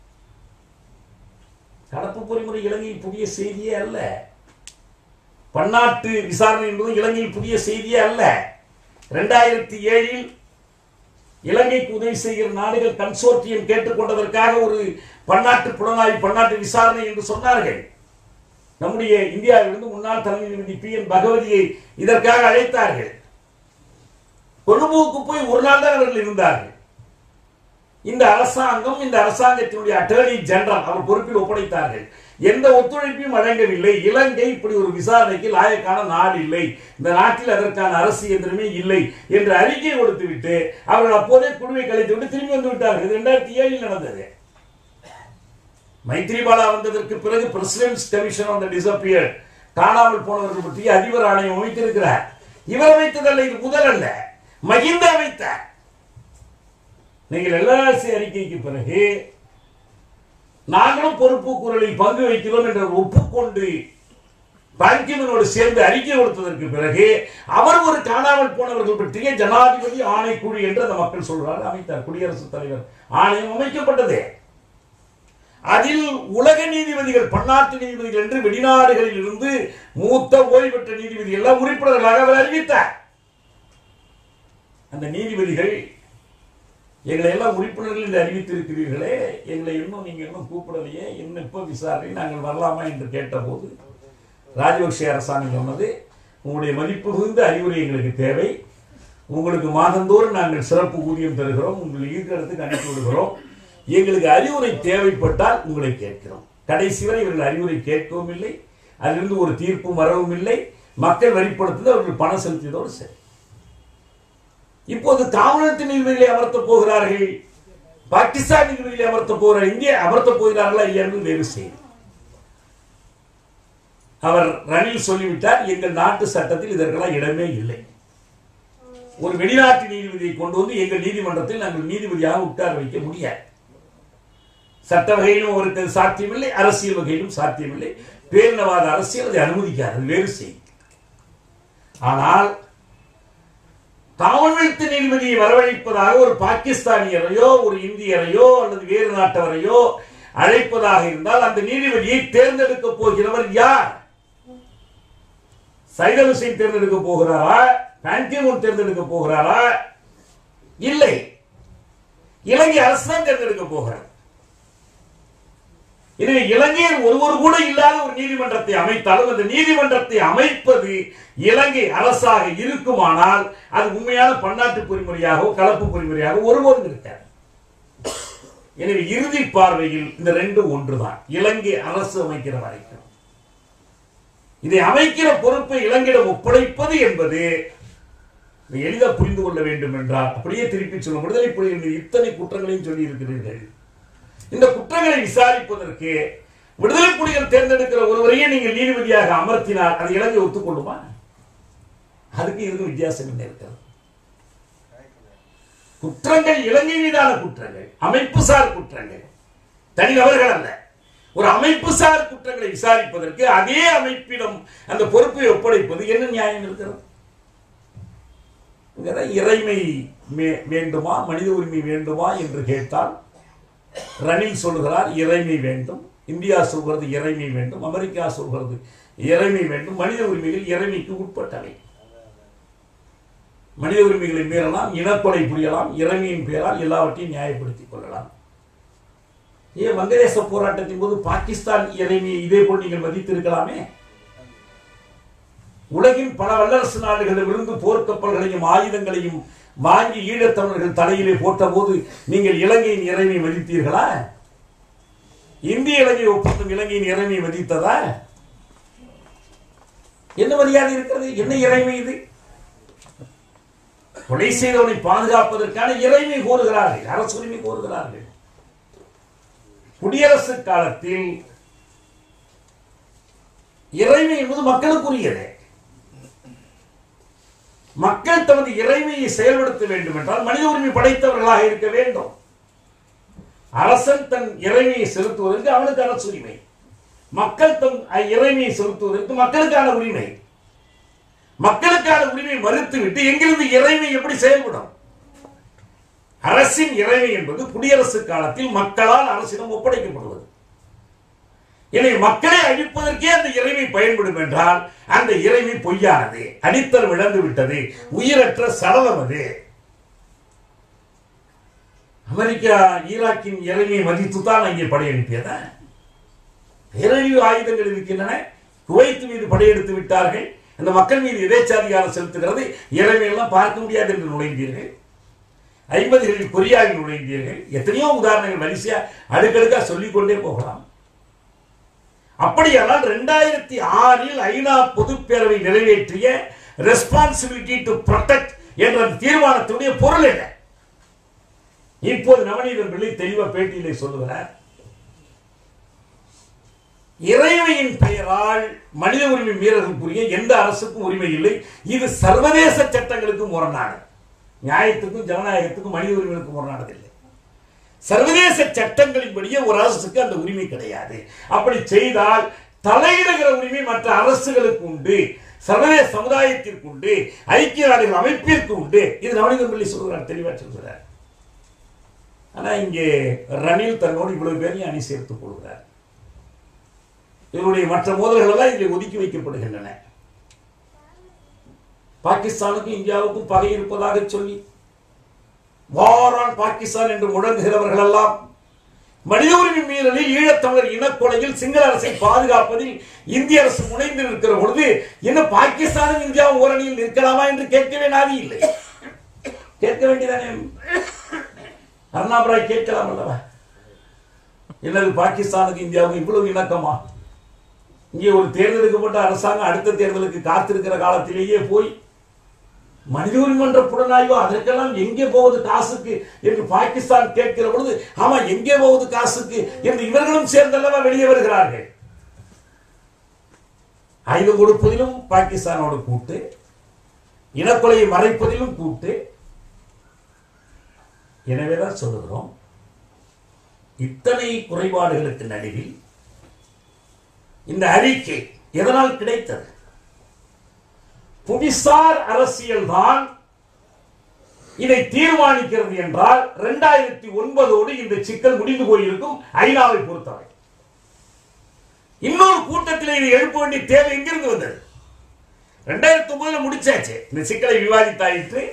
D: கலப்பு பொறிமுறை இலங்கையில் புதிய செய்தியே அல்ல பன்னாட்டு விசாரணை என்பது இலங்கையில் புதிய செய்தியே அல்ல இரண்டாயிரத்தி ஏழில் இலங்கைக்கு உதவி செய்கிற நாடுகள் கன்சோர்டியம் கேட்டுக்கொண்டதற்காக ஒரு பன்னாட்டு புலனாய்வு பன்னாட்டு விசாரணை என்று சொன்னார்கள் நம்முடைய இந்தியாவிலிருந்து முன்னாள் தலைமை நீதிபதி பி என் பகவதியை இதற்காக அழைத்தார்கள் கொழும்புக்கு போய் ஒரு நாள் தான் அவர்கள் இருந்தார்கள் இந்த அரசாங்கம் இந்த அரசாங்கத்தினுடைய அட்டர்னி ஜெனரல் அவர் பொறுப்பில் ஒப்படைத்தார்கள் எந்த ஒத்துழைப்பையும் வழங்கவில்லை இலங்கை இப்படி ஒரு விசாரணைக்கு லாயக்கான நாடு இல்லை இந்த நாட்டில் அதற்கான அரசு எந்திரமே இல்லை என்று அறிக்கை கொடுத்து விட்டு அவர்கள் அப்போதே குழுவை கலைத்து விட்டு திரும்பி வந்து விட்டார்கள் இது இரண்டாயிரத்தி ஏழில் நடந்தது மைத்ரிபாலா வந்ததற்கு பிறகு president's commission on the disappear காணாமல் போனவர்கள் பற்றி அதிபர் ஆணையம் அமைத்திருக்கிறார் இவர் வைத்ததல்ல இது முதல் அல்ல மகிந்தா வைத்தார் நீங்கள் எல்ஆர்சி அறிக்கைக்கு பிறகு நாங்களும் பொறுப்பு குரலில் பங்கு வைக்கிறோம் என்று ஒப்புக்கொண்டு பாங்கிமனோடு சேர்ந்து அறிக்கை கொடுத்ததற்கு பிறகு அவர் ஒரு காணாமல் போனவர்கள் பற்றிய ஜனாதிபதி ஆணைக்குழு என்று அந்த மக்கள் சொல்றாரு அமைத்தார் குடியரசுத் தலைவர் ஆணையம் அமைக்கப்பட்டது அதில் உலக நீதிபதிகள் பன்னாட்டு நீதிபதிகள் என்று வெளிநாடுகளில் இருந்து மூத்த ஓய்வு பெற்ற நீதிபதி எல்லாம் உறுப்பினர்களாக அவர் அறிவித்தார் அந்த நீதிபதிகள் எங்களை எல்லாம் உறுப்பினர்கள் என்று அறிவித்திருக்கிறீர்களே எங்களை இன்னும் நீங்க இன்னும் கூப்பிடலையே இன்னும் இப்போ விசாரணை நாங்கள் வரலாமா என்று கேட்டபோது ராஜபக்ஷ அரசாங்கம் சொன்னது உங்களுடைய மதிப்பு மிகுந்த அறிவுரை எங்களுக்கு தேவை உங்களுக்கு மாதந்தோறும் நாங்கள் சிறப்பு ஊதியம் தருகிறோம் உங்களை இருக்கிற இடத்துக்கு அனுப்பி விடுகிறோம் எங்களுக்கு அறிவுரை தேவைப்பட்டால் உங்களை கேட்கிறோம் கடைசி வரை இவர்கள் அறிவுரை கேட்கவும் இல்லை அதிலிருந்து ஒரு தீர்ப்பும் வரவும் இல்லை மக்கள் வரிப்படுத்தது அவர்கள் பணம் செலுத்தியதோடு சரி இப்போது காவல்துறை நீதிபதிகளை அமர்த்த போகிறார்கள் பாகிஸ்தான் நீதிபதிகளை அமர்த்த போகிற இந்திய அமர்த்த போகிறார்களா இல்லையா என்பது வேறு செய்தி அவர் ரணில் சொல்லிவிட்டார் எங்கள் நாட்டு சட்டத்தில் இதற்கெல்லாம் இடமே இல்லை ஒரு வெளிநாட்டு நீதிபதியை கொண்டு வந்து எங்கள் நீதிமன்றத்தில் நாங்கள் நீதிபதியாக உட்கார வைக்க முடியாது சட்ட வகையிலும் அவருக்கு அது சாத்தியமில்லை அரசியல் வகையிலும் சாத்தியமில்லை பேரினவாத அரசியல் அதை அனுமதிக்காது அது வேறு செய்தி ஆனால் காமன்வெல்த் நீதிபதியை வரவழைப்பதாக ஒரு பாகிஸ்தானியரையோ ஒரு இந்தியரையோ அல்லது வேறு நாட்டவரையோ அழைப்பதாக இருந்தால் அந்த நீதிபதியை தேர்ந்தெடுக்க போகிறவர் யார் சைதல் ஹுசைன் தேர்ந்தெடுக்க போகிறாரா பான்கிமூன் தேர்ந்தெடுக்க போகிறாரா இல்லை இலங்கை அரசு தான் தேர்ந்தெடுக்க போகிறார் எனவே இலங்கையில் ஒருவர் கூட இல்லாத ஒரு நீதிமன்றத்தை அமைத்தாலும் அந்த நீதிமன்றத்தை அமைப்பது இலங்கை அரசாக இருக்குமானால் அது உண்மையான பன்னாட்டு பொறிமுறையாகவோ கலப்பு பொறிமுறையாக ஒருபோதும் இருக்காது எனவே இறுதி பார்வையில் இந்த ரெண்டு ஒன்றுதான் இலங்கை அரசு அமைக்கிற வரைக்கும் இதை அமைக்கிற பொறுப்பை இலங்கையிடம் ஒப்படைப்பது என்பது இதை எளிதா புரிந்து கொள்ள வேண்டும் என்றால் அப்படியே திருப்பி சொல்லும் விடுதலை புலிகள் மீது இத்தனை குற்றங்களையும் சொல்லி இருக்கிறீர்கள் இந்த குற்றங்களை விசாரிப்பதற்கு விடுதலை புலிகள் தேர்ந்தெடுக்கிற ஒருவரையே நீங்கள் நீதிபதியாக அமர்த்தினால் அது இலங்கை ஒத்துக்கொள்ளுமா அதுக்கு இதுக்கு வித்தியாசம் என்ன இருக்கிறது குற்றங்கள் இலங்கை மீதான குற்றங்கள் அமைப்புசார் குற்றங்கள் தனிநபர்கள் அல்ல ஒரு அமைப்புசார் குற்றங்களை விசாரிப்பதற்கு அதே அமைப்பிடம் அந்த பொறுப்பை ஒப்படைப்பது என்ன நியாயம் இருக்கிறது இங்கதான் இறைமை மே- வேண்டுமா மனித உரிமை வேண்டுமா என்று கேட்டால் ரணில் சொல்கிறார் இறைமை வேண்டும் இந்தியா சொல்கிறது இறைமை வேண்டும் அமெரிக்கா சொல்கிறது இறைமை வேண்டும் மனித உரிமைகள் இறைமைக்கு உட்பட்டவை மனித உரிமைகளை மீறலாம் இனக்கொலை புரியலாம் இறைமையின் பெயரால் எல்லாவற்றையும் நியாயப்படுத்திக் கொள்ளலாம் ஏன் வங்கதேச போராட்டத்தின் போது பாகிஸ்தான் இறைமையை இதே போல் நீங்கள் மதித்திருக்கலாமே உலகின் பல வல்லரசு நாடுகளிலிருந்து போர்க்கப்பல்களையும் ஆயுதங்களையும் வாங்கி ஈழத்தமிழர்கள் தலையிலே போட்டபோது நீங்கள் இலங்கையின் இறைமை மதித்தீர்களா இந்திய இலங்கை ஒப்பந்தம் இலங்கையின் இறைமை மதித்ததா என்ன மரியாதை இருக்கிறது என்ன இறைமை இது கொலை செய்தவனை பாதுகாப்பதற்கான இறைமை கோருகிறார்கள் அரசு உரிமை கோருகிறார்கள் குடியரசு காலத்தில் இறைமை என்பது மக்களுக்குரியது மக்கள் தமது இறைமையை செயல்படுத்த வேண்டும் என்றால் மனித உரிமை படைத்தவர்களாக இருக்க வேண்டும் அரசன் தன் இறைமையை செலுத்துவதற்கு அவனுக்கு அரசு உரிமை மக்கள் தம் அ- இறைமையை செலுத்துவதற்கு மக்களுக்கான உரிமை மக்களுக்கான உரிமை மறுத்துவிட்டு எங்கிருந்து இறைமை எப்படி செயல்படும் அரசின் இறைமை என்பது குடியரசு காலத்தில் மக்களால் அரசிடம் ஒப்படைக்கப்படுவது எனவே மக்களை அழிப்பதற்கே அந்த இறைமை பயன்படும் என்றால் அந்த இறைமை பொய்யானது அடித்தளம் இழந்து விட்டது உயிரற்ற சடலம் அது அமெரிக்கா ஈராக்கின் இறைமையை மதித்து தான் அங்கே படையெடுப்பியதா பேரழிவு ஆயுதங்கள் இருக்கின்றன குவைத் மீது படையெடுத்து விட்டார்கள் அந்த மக்கள் மீது எதேச்சாதிகாரம் செலுத்துகிறது இறைமையெல்லாம் பார்க்க முடியாது என்று நுழைந்தீர்கள் ஐம்பதுகளில் கொரியாவில் நுழைந்தீர்கள் எத்தனையோ உதாரணங்கள் வரிசையா அடுக்கடுக்கா சொல்லிக்கொண்டே போகலாம் அப்படியானால் ரெண்டாயிரத்தி ஆறில் ஐநா பொதுப்பேரவை நிறைவேற்றிய ரெஸ்பான்சிபிலிட்டி டு ப்ரொடெக்ட் என்ற அந்த தீர்மானத்துடைய பொருள் என்ன இப்போது நவநீதன் பிள்ளை தெளிவா பேட்டியிலே சொல்லுகிறார் இறைமையின் பெயரால் மனித உரிமை மீறல்கள் புரிய எந்த அரசுக்கும் உரிமை இல்லை இது சர்வதேச சட்டங்களுக்கு முரணானது நியாயத்துக்கும் ஜனநாயகத்துக்கும் மனித உரிமைகளுக்கும் முரணானது இல்லை சர்வதேச சட்டங்களின்படியே ஒரு அரசுக்கு அந்த உரிமை கிடையாது அப்படி செய்தால் தலையிடுகிற உரிமை மற்ற அரசுகளுக்கு உண்டு சர்வதேச சமுதாயத்திற்கு உண்டு ஐக்கிய நாடுகள் அமைப்பிற்கு உண்டு இது நவநீதன் பிள்ளை சொல்கிறார் தெளிவா சொல்கிறார் ஆனா இங்கே ரணில் தன்னோடு இவ்வளவு பேரையும் அணி சேர்த்துக் கொள்கிறார் இவருடைய மற்ற மோதல்கள் எல்லாம் இங்கே ஒதுக்கி வைக்கப்படுகின்றன பாகிஸ்தானுக்கும் இந்தியாவுக்கும் பகை இருப்பதாக சொல்லி வாரான் பாகிஸ்தான் என்று முழங்குகிறவர்கள் எல்லாம் மனித உரிமை மீறலில் ஈழத்தமிழர் இனக்கொலையில் சிங்கள அரசை பாதுகாப்பதில் இந்திய அரசு முனைந்து நிற்கிற பொழுது இன்னும் பாகிஸ்தானும் இந்தியாவும் ஓரணியில் நிற்கலாமா என்று கேட்கவே நாதி இல்லை கேட்க வேண்டியதானே அருணாபராய் கேட்கலாம் அல்லவா என்னது பாகிஸ்தானுக்கு இந்தியாவுக்கு இவ்வளவு இணக்கமா இங்கே ஒரு தேர்ந்தெடுக்கப்பட்ட அரசாங்கம் அடுத்த தேர்தலுக்கு காத்திருக்கிற காலத்திலேயே போய் மனித உரிமன்ற புலனாய்வு அதற்கெல்லாம் எங்கே போவது காசுக்கு என்று பாகிஸ்தான் கேட்கிற பொழுது ஆமா எங்கே போவது காசுக்கு என்று இவர்களும் சேர்ந்தல்லவா வெளியே வருகிறார்கள் ஆயுதம் கொடுப்பதிலும் பாகிஸ்தானோடு கூட்டு இனக்கொலையை மறைப்பதிலும் கூட்டு எனவேதான் சொல்லுகிறோம் இத்தனை குறைபாடுகளுக்கு நடுவில் இந்த அறிக்கை எதனால் கிடைத்தது புவிசார் அரசியல் தான் இதை தீர்மானிக்கிறது என்றால் இரண்டாயிரத்தி ஒன்பதோடு இந்த சிக்கல் முடிந்து போயிருக்கும் ஐநாவை பொறுத்தவரை இன்னொரு கூட்டத்தில் இதை எழுப்ப வேண்டிய தேவை எங்கிருந்து வந்தது ரெண்டாயிரத்தி ஒன்பதுல முடிச்சாச்சு இந்த சிக்கலை விவாதித்தாயிற்று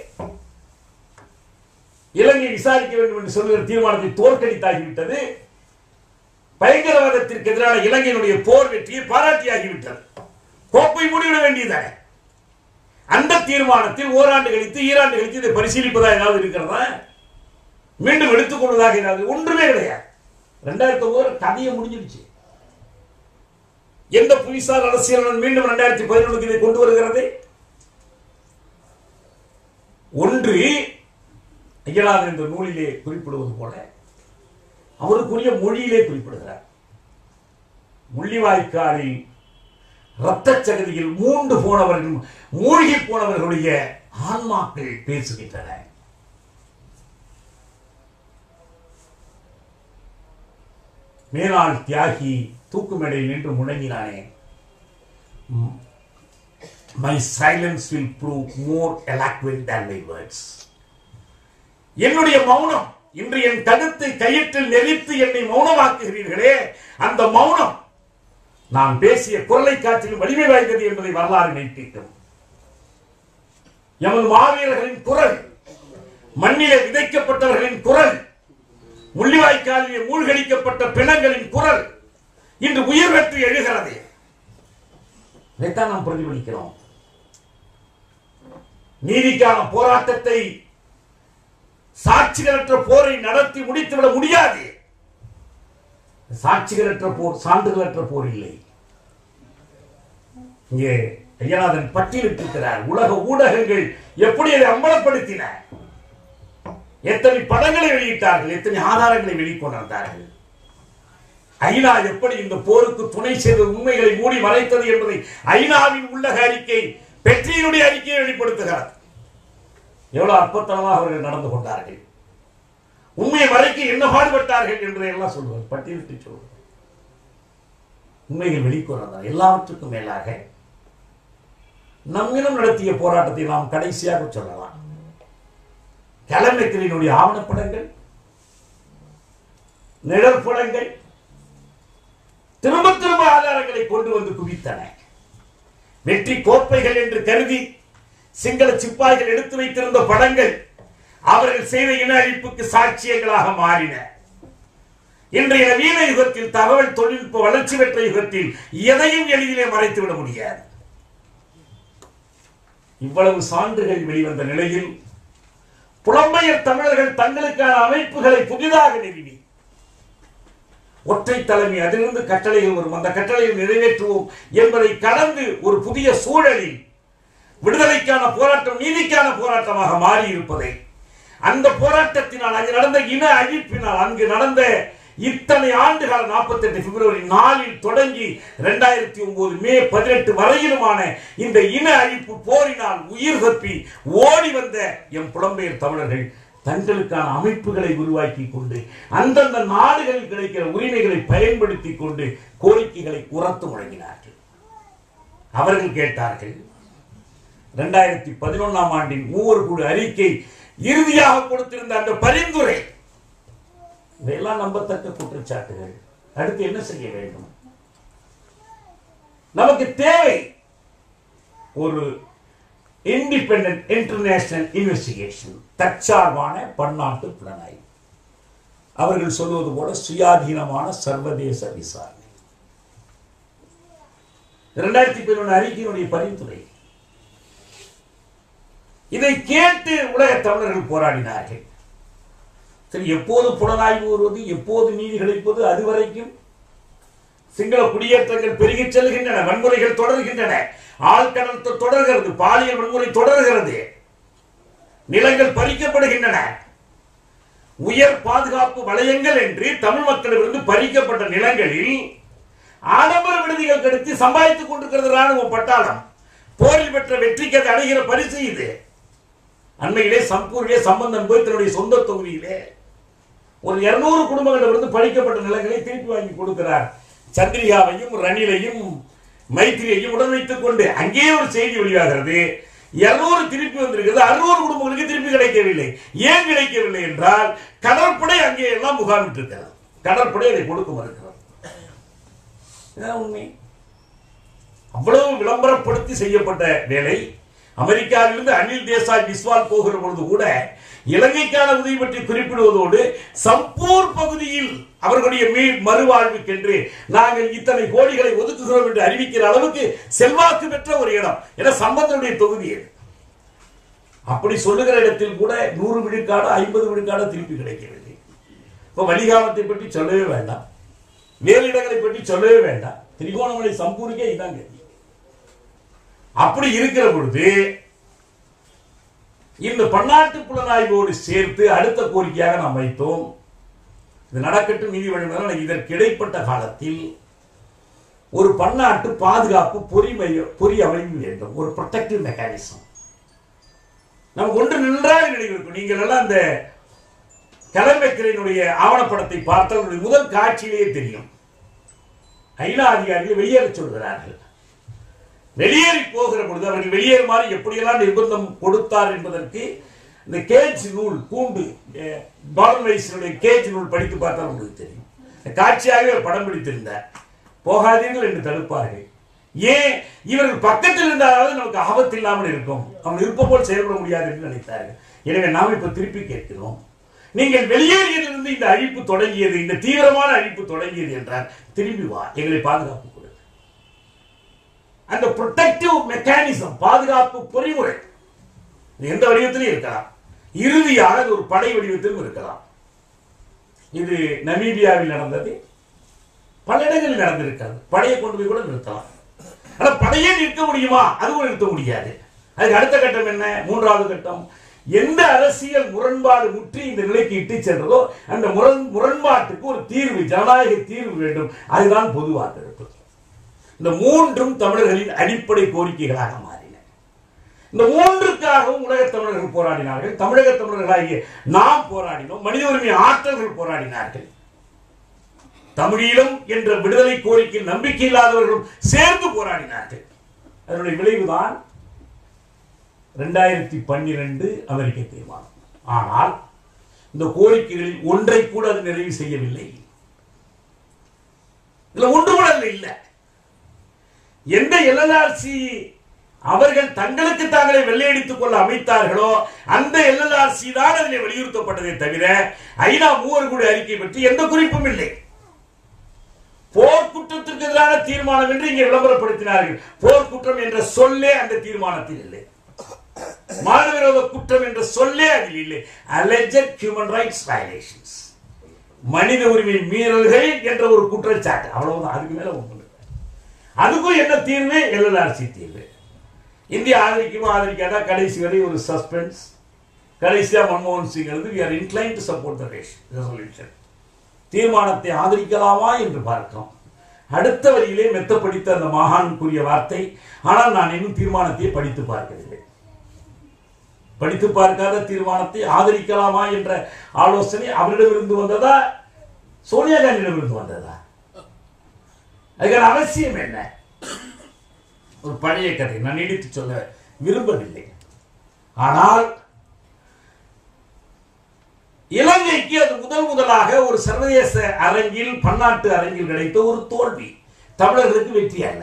D: இலங்கை விசாரிக்க வேண்டும் என்று சொல்லுகிற தீர்மானத்தை தோற்கடித்தாகிவிட்டது பயங்கரவாதத்திற்கு எதிரான இலங்கையினுடைய போர் வெற்றியை பாராட்டியாகிவிட்டது கோப்பை மூடிவிட வேண்டியதானே அந்த தீர்மானத்தில் ஓராண்டு கழித்து ஈராண்டு கழித்து இதை பரிசீலிப்பதா ஏதாவது இருக்கிறதா மீண்டும் எடுத்துக் கொள்வதாக ஏதாவது ஒன்றுமே கிடையாது ரெண்டாயிரத்தி ஒன்பது கதையை முடிஞ்சிடுச்சு எந்த புவிசார் அரசியல் மீண்டும் ரெண்டாயிரத்தி பதினொன்றுக்கு இதை கொண்டு வருகிறது ஒன்று ஐயனார் என்ற நூலிலே குறிப்பிடுவது போல அவருக்குரிய மொழியிலே குறிப்பிடுகிறார் முள்ளிவாய்க்காலில் இரத்தச் சகதியில் மூண்டு போனவர்கள் மூழ்கி போனவர்களுடைய ஆன்மாக்கள் பேசுகின்றன மேலாள் தியாகி தூக்கு மேடையில் நின்று முழங்கினானே my silence will prove more eloquent than my words என்னுடைய மௌனம் இன்று என் கருத்தை கையற்றில் நெறித்து என்னை மௌனமாக்குகிறீர்களே அந்த மௌனம் நான் பேசிய குரலை காற்றிலும் வலிமை வாய்ந்தது என்பதை வரலாறு மெய்ப்பிக்கும் எமது மாவீரர்களின் குரல் மண்ணிலே விதைக்கப்பட்டவர்களின் குரல் முள்ளிவாய்க்காலிலே மூழ்கடிக்கப்பட்ட பிணங்களின் குரல் இன்று உயிர் பெற்று எழுகிறது இதைத்தான் நாம் பிரதிபலிக்கிறோம் நீதிக்கான போராட்டத்தை சாட்சிகளற்ற போரை நடத்தி முடித்துவிட முடியாது சாட்சிகளற்ற போர் சான்றுகளற்ற போர் இல்லை இங்கே ஐயநாதன் பட்டியலிட்டிருக்கிறார் உலக ஊடகங்கள் எப்படி அதை அம்பலப்படுத்தின எத்தனை படங்களை வெளியிட்டார்கள் எத்தனை ஆதாரங்களை வெளிக்கொணர்ந்தார்கள் ஐநா எப்படி இந்த போருக்கு துணை செய்த உண்மைகளை மூடி மறைத்தது என்பதை ஐநாவின் உள்ளக அறிக்கை பெற்றியினுடைய அறிக்கையை வெளிப்படுத்துகிறது எவ்வளவு அற்புதமாக அவர்கள் நடந்து கொண்டார்கள் உண்மையை மறைக்க என்ன பாடுபட்டார்கள் என்பதை எல்லாம் சொல்வது பட்டியலிட்டு சொல்வது உண்மைகள் வெளிக்கொணர்ந்தார் எல்லாவற்றுக்கும் மேலாக நம்மிடம் நடத்திய போராட்டத்தை நாம் கடைசியாக சொல்லலாம் கலைஞர்களினுடைய ஆவணப்படங்கள் நிழற்படங்கள் திரும்ப திரும்ப ஆதாரங்களை கொண்டு வந்து குவித்தன வெற்றி கோப்பைகள் என்று கருதி சிங்கள சிப்பாய்கள் எடுத்து வைத்திருந்த படங்கள் அவர்கள் செய்த இன அழிப்புக்கு சாட்சியங்களாக மாறின இன்றைய நவீன யுகத்தில் தகவல் தொழில்நுட்ப வளர்ச்சி பெற்ற யுகத்தில் எதையும் எளிதிலே மறைத்துவிட முடியாது இவ்வளவு சான்றுகள் வெளிவந்த நிலையில் புலம்பெயர் தமிழர்கள் தங்களுக்கான அமைப்புகளை புதிதாக நிறுவி ஒற்றை தலைமை அதிலிருந்து கட்டளைகள் வரும் அந்த கட்டளையை நிறைவேற்றுவோம் என்பதை கடந்து ஒரு புதிய சூழலில் விடுதலைக்கான போராட்டம் நீதிக்கான போராட்டமாக மாறி இருப்பதை அந்த போராட்டத்தினால் அங்கு நடந்த இன அழிப்பினால் அங்கு நடந்த இத்தனை ஆண்டுகால நாற்பத்தி எட்டு பிப்ரவரி நாலில் தொடங்கி இரண்டாயிரத்தி ஒன்பது மே பதினெட்டு வரையிலுமான இந்த இன அழிப்பு போரினால் உயிர் தப்பி ஓடி வந்த எம் புலம்பெயர் தமிழர்கள் தங்களுக்கான அமைப்புகளை உருவாக்கி கொண்டு அந்தந்த நாடுகளில் கிடைக்கிற உரிமைகளை பயன்படுத்தி கொண்டு கோரிக்கைகளை உரத்து முழங்கினார்கள் அவர்கள் கேட்டார்கள் இரண்டாயிரத்தி பதினொன்னாம் ஆண்டின் மூவர் குழு அறிக்கை இறுதியாக கொடுத்திருந்த அந்த பரிந்துரை இவையெல்லாம் நம்பத்தக்க குற்றச்சாட்டுகள் அடுத்து என்ன செய்ய வேண்டும் நமக்கு தேவை ஒரு இண்டிபெண்டன்ட் இன்டர்நேஷனல் இன்வெஸ்டிகேஷன் தற்சார்பான பன்னாட்டு புலனாய்வு அவர்கள் சொல்வது போல சுயாதீனமான சர்வதேச விசாரணை இரண்டாயிரத்தி பதினொன்று அறிக்கையினுடைய பரிந்துரை இதை கேட்டு உலக தமிழர்கள் போராடினார்கள் சரி எப்போது புலனாய்வு வருவது எப்போது நீதி கிடைப்பது அதுவரைக்கும் சிங்கள குடியேற்றங்கள் பெருகிச் செல்கின்றன வன்முறைகள் தொடர்கின்றன ஆழ்கடல் தொ- தொடர்கிறது பாலியல் வன்முறை தொடர்கிறது நிலங்கள் பறிக்கப்படுகின்றன உயர் பாதுகாப்பு வலயங்கள் என்று தமிழ் மக்களிடமிருந்து பறிக்கப்பட்ட நிலங்களில் ஆடம்பர விடுதிகள் கெடுத்து சம்பாதித்துக் கொண்டிருக்கிறது ராணுவ பட்டாளம் போரில் பெற்ற வெற்றிக்கு அது அடைகிற பரிசு இது அண்மையிலே சம்பூரிலே சம்பந்தன் போய் தன்னுடைய சொந்த தொகுதியிலே ஒரு இருநூறு குடும்பங்களிடமிருந்து பறிக்கப்பட்ட நிலங்களை திருப்பி வாங்கி கொடுக்கிறார் சந்திரிகாவையும் ரணிலையும் மைத்திரியையும் உடன் வைத்துக் கொண்டு அங்கேயே ஒரு செய்தி வெளியாகிறது இருநூறு திருப்பி வந்திருக்கிறது அறுநூறு குடும்பங்களுக்கு திருப்பி கிடைக்கவில்லை ஏன் கிடைக்கவில்லை என்றால் கடற்படை அங்கே எல்லாம் முகாமிட்டு இருக்கிறது கடற்படை அதை கொடுக்க மறுக்கிறது இதுதான் உண்மை அவ்வளவு விளம்பரப்படுத்தி செய்யப்பட்ட வேலை அமெரிக்காவிலிருந்து அனில் தேசாய் பிஸ்வால் போகிற பொழுது கூட இலங்கைக்கான உதவி பற்றி குறிப்பிடுவதோடு சம்பூர் பகுதியில் அவர்களுடைய மீ- மறுவாழ்வுக்கென்று நாங்கள் இத்தனை கோடிகளை ஒதுக்குகிறோம் என்று அறிவிக்கிற அளவுக்கு செல்வாக்கு பெற்ற ஒரு இடம் என சம்பந்தனுடைய தொகுதி அது அப்படி சொல்லுகிற இடத்தில் கூட நூறு விழுக்காடு ஐம்பது விழுக்காடு திருப்பி கிடைக்கவில்லை இப்ப வலிகாமத்தை பற்றி சொல்லவே வேண்டாம் வேலிடங்களை பற்றி சொல்லவே வேண்டாம் திரிகோணமலை சம்பூருக்கே இதான் கதி அப்படி இருக்கிற பொழுது இந்த பன்னாட்டு புலனாய்வோடு சேர்த்து அடுத்த கோரிக்கையாக நாம் வைத்தோம் இது நடக்கட்டும் நீதி வழங்குவதால் இதற்கு இடைப்பட்ட காலத்தில் ஒரு பன்னாட்டு பாதுகாப்பு பொறிமைய பொறி அமைப்பு வேண்டும் ஒரு ப்ரொடெக்டிவ் மெக்கானிசம் நமக்கு ஒன்று நின்றாக நினைவிருக்கும் நீங்கள் எல்லாம் அந்த கலம்பெக்கரினுடைய ஆவணப்படத்தை பார்த்தால் உங்களுடைய முதல் காட்சியிலேயே தெரியும் ஐநா அதிகாரிகள் வெளியேற சொல்கிறார்கள் வெளியேறி போகிற பொழுது அவர்கள் வெளியேறுமாறு எப்படியெல்லாம் நிர்பந்தம் கொடுத்தார் என்பதற்கு இந்த கேஜ் நூல் கூண்டு பாலன்வைஸினுடைய கேஜ் நூல் படித்து பார்த்தால் உங்களுக்கு தெரியும் இந்த காட்சியாகவே அவர் படம் பிடித்திருந்தார் போகாதீர்கள் என்று தடுப்பார்கள் ஏன் இவர்கள் பக்கத்தில் இருந்தாலாவது நமக்கு ஆபத்து இல்லாமல் இருக்கும் அவன் விருப்பம் போல் செயல்பட முடியாது என்று நினைத்தார்கள் எனவே நாம் இப்ப திருப்பி கேட்கிறோம் நீங்கள் வெளியேறியதிலிருந்து இந்த அழிப்பு தொடங்கியது இந்த தீவிரமான அழிப்பு தொடங்கியது என்றால் திரும்பி வா எங்களை பாதுகாப்பு கொடு அந்த ப்ரொடெக்டிவ் மெக்கானிசம் பாதுகாப்பு பொறிமுறை இது எந்த வடிவத்திலும் இருக்கலாம் இறுதியாக அது ஒரு படை வடிவத்திலும் இருக்கலாம் இது நமீபியாவில் நடந்தது பல இடங்களில் நடந்திருக்காது படையை கொண்டு போய் கூட நிறுத்தலாம் ஆனா படையே நிற்க முடியுமா அதுவும் நிறுத்த முடியாது அதுக்கு அடுத்த கட்டம் என்ன மூன்றாவது கட்டம் எந்த அரசியல் முரண்பாடு முற்றி இந்த நிலைக்கு இட்டு சென்றதோ அந்த முரண் முரண்பாட்டுக்கு ஒரு தீர்வு ஜனநாயக தீர்வு வேண்டும் அதுதான் பொது வாக்கெடுப்பு இந்த மூன்றும் தமிழர்களின் அடிப்படை கோரிக்கைகளாக மாறின இந்த மூன்றுக்காகவும் உலகத் தமிழர்கள் போராடினார்கள் தமிழக தமிழர்களாகிய நாம் போராடினோம் மனித உரிமை ஆற்றல்கள் போராடினார்கள் தமிழீழம் என்ற விடுதலை கோரிக்கையில் நம்பிக்கை இல்லாதவர்களும் சேர்ந்து போராடினார்கள் அதனுடைய விளைவுதான் ரெண்டாயிரத்தி பன்னிரண்டு அமெரிக்க தீர்மானம் ஆனால் இந்த கோரிக்கைகளில் ஒன்றை கூட அது நிறைவு செய்யவில்லை இதுல ஒன்று கூட அதுல இல்லை எந்த எல்எல்ஆர்சி அவர்கள் தங்களுக்கு தாங்களே வெள்ளையடித்துக் கொள்ள அமைத்தார்களோ அந்த எல்எல்ஆர்சி தான் அதில் வலியுறுத்தப்பட்டதே தவிர ஐநா மூவர் குழு அறிக்கை பற்றி எந்த குறிப்பும் இல்லை போர் குற்றத்திற்கு எதிரான தீர்மானம் என்று இங்கே விளம்பரப்படுத்தினார்கள் போர் குற்றம் என்ற சொல்லே அந்த தீர்மானத்தில் இல்லை மானவிரோத குற்றம் என்ற சொல்லே அதில் இல்லை அலெஜட் ஹியூமன் ரைட்ஸ் வயலேஷன்ஸ் மனித உரிமை மீறல்கள் என்ற ஒரு குற்றச்சாட்டு அவ்வளவுதான் அதுக்கு மேல ஒன்று இல்லை. அதுக்கும் என்ன தீர்வு எல்எல்ஆர்சி தீர்வு இந்தியா ஆதரிக்குமோ ஆதரிக்காதா கடைசி வரை ஒரு சஸ்பென்ஸ் கடைசியா மன்மோகன் சிங் எழுது we are inclined to support the resolution தீர்மானத்தை ஆதரிக்கலாமா என்று பார்க்கிறோம் அடுத்த வரியிலே மெத்த படித்த அந்த மகான் கூறிய வார்த்தை ஆனால் நான் இன்னும் தீர்மானத்தை படித்து பார்க்கவில்லை படித்து பார்க்காத தீர்மானத்தை ஆதரிக்கலாமா என்ற ஆலோசனை அவரிடமிருந்து வந்ததா சோனியா காந்தியிடமிருந்து வந்ததா அதுக்கான அவசியம் என்ன ஒரு பழைய கதை நான் நீடித்து சொல்ல விரும்பவில்லை ஆனால் இலங்கைக்கு அது முதல் முதலாக ஒரு சர்வதேச அரங்கில் பன்னாட்டு அரங்கில் கிடைத்த ஒரு தோல்வி தமிழர்களுக்கு வெற்றி அல்ல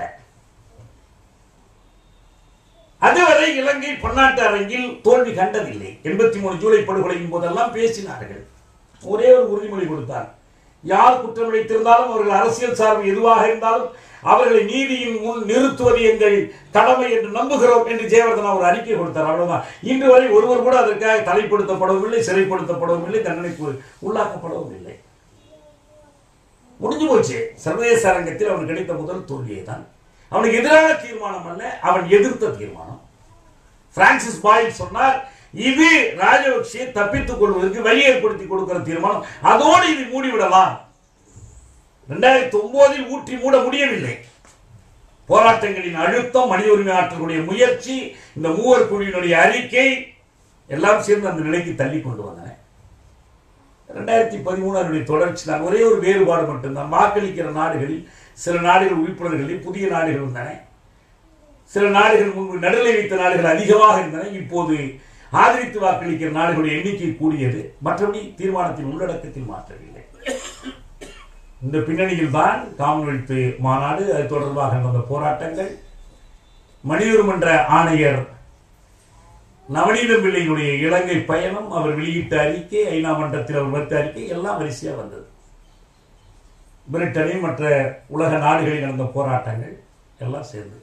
D: அதுவரை இலங்கை பன்னாட்டு அரங்கில் தோல்வி கண்டதில்லை எண்பத்தி மூணு ஜூலை படுகொலையின் போதெல்லாம் பேசினார்கள் ஒரே ஒரு உறுதிமொழி கொடுத்தார் யார் குற்றம் இழைத்திருந்தாலும் அவர்கள் அரசியல் சார்பு எதுவாக இருந்தாலும் அவர்களை நீதியின் முன் நிறுத்துவது எங்கள் கடமை என்று நம்புகிறோம் என்று ஜெயவர்தனா ஒரு அறிக்கை கொடுத்தார் அவ்வளவுதான் இன்று வரை ஒருவர் கூட அதற்காக தலைப்படுத்தப்படவும் இல்லை சிறைப்படுத்தப்படவும் இல்லை தண்டனைக்கு உள்ளாக்கப்படவும் இல்லை முடிஞ்சு போச்சு சர்வதேச அரங்கத்தில் அவனுக்கு கிடைத்த முதல் தோல்வியை தான் அவனுக்கு எதிரான தீர்மானம் அல்ல அவன் எதிர்த்த தீர்மானம் பிரான்சிஸ் பாயில் சொன்னார் இது ராஜபக்சே தப்பித்துக் கொள்வதற்கு வழி ஏற்படுத்தி கொடுக்கிற தீர்மானம் அதோடு இதை மூடிவிடலாம் ரெண்டாயிரத்தி ஒன்பதில் ஊற்றி மூட முடியவில்லை போராட்டங்களின் அழுத்தம் மனித உரிமை ஆற்றக்கூடிய முயற்சி இந்த மூவர் குழுவினுடைய அறிக்கை எல்லாம் சேர்ந்து அந்த நிலைக்கு தள்ளி கொண்டு வந்தன ரெண்டாயிரத்தி பதிமூணு அதனுடைய தொடர்ச்சி தான் ஒரே ஒரு வேறுபாடு மட்டும்தான் வாக்களிக்கிற நாடுகளில் சில நாடுகள் உறுப்பினர்களில் புதிய நாடுகள் வந்தன சில நாடுகள் முன்பு நடுநிலை வைத்த நாடுகள் அதிகமாக இருந்தன இப்போது ஆதரித்து வாக்களிக்கிற நாடுகளுடைய எண்ணிக்கை கூடியது மற்றபடி தீர்மானத்தின் உள்ளடக்கத்தில் மாற்றவில்லை இந்த பின்னணியில் தான் காமன்வெல்த் மாநாடு அது தொடர்பாக நடந்த போராட்டங்கள் மனிதர் மன்ற ஆணையர் நவநீதம் பிள்ளையினுடைய இலங்கை பயணம் அவர் வெளியிட்ட அறிக்கை ஐநா மன்றத்தில் அவர் வைத்த அறிக்கை எல்லாம் வரிசையா வந்தது பிரிட்டனி மற்ற உலக நாடுகளில் நடந்த போராட்டங்கள் எல்லாம் சேர்ந்து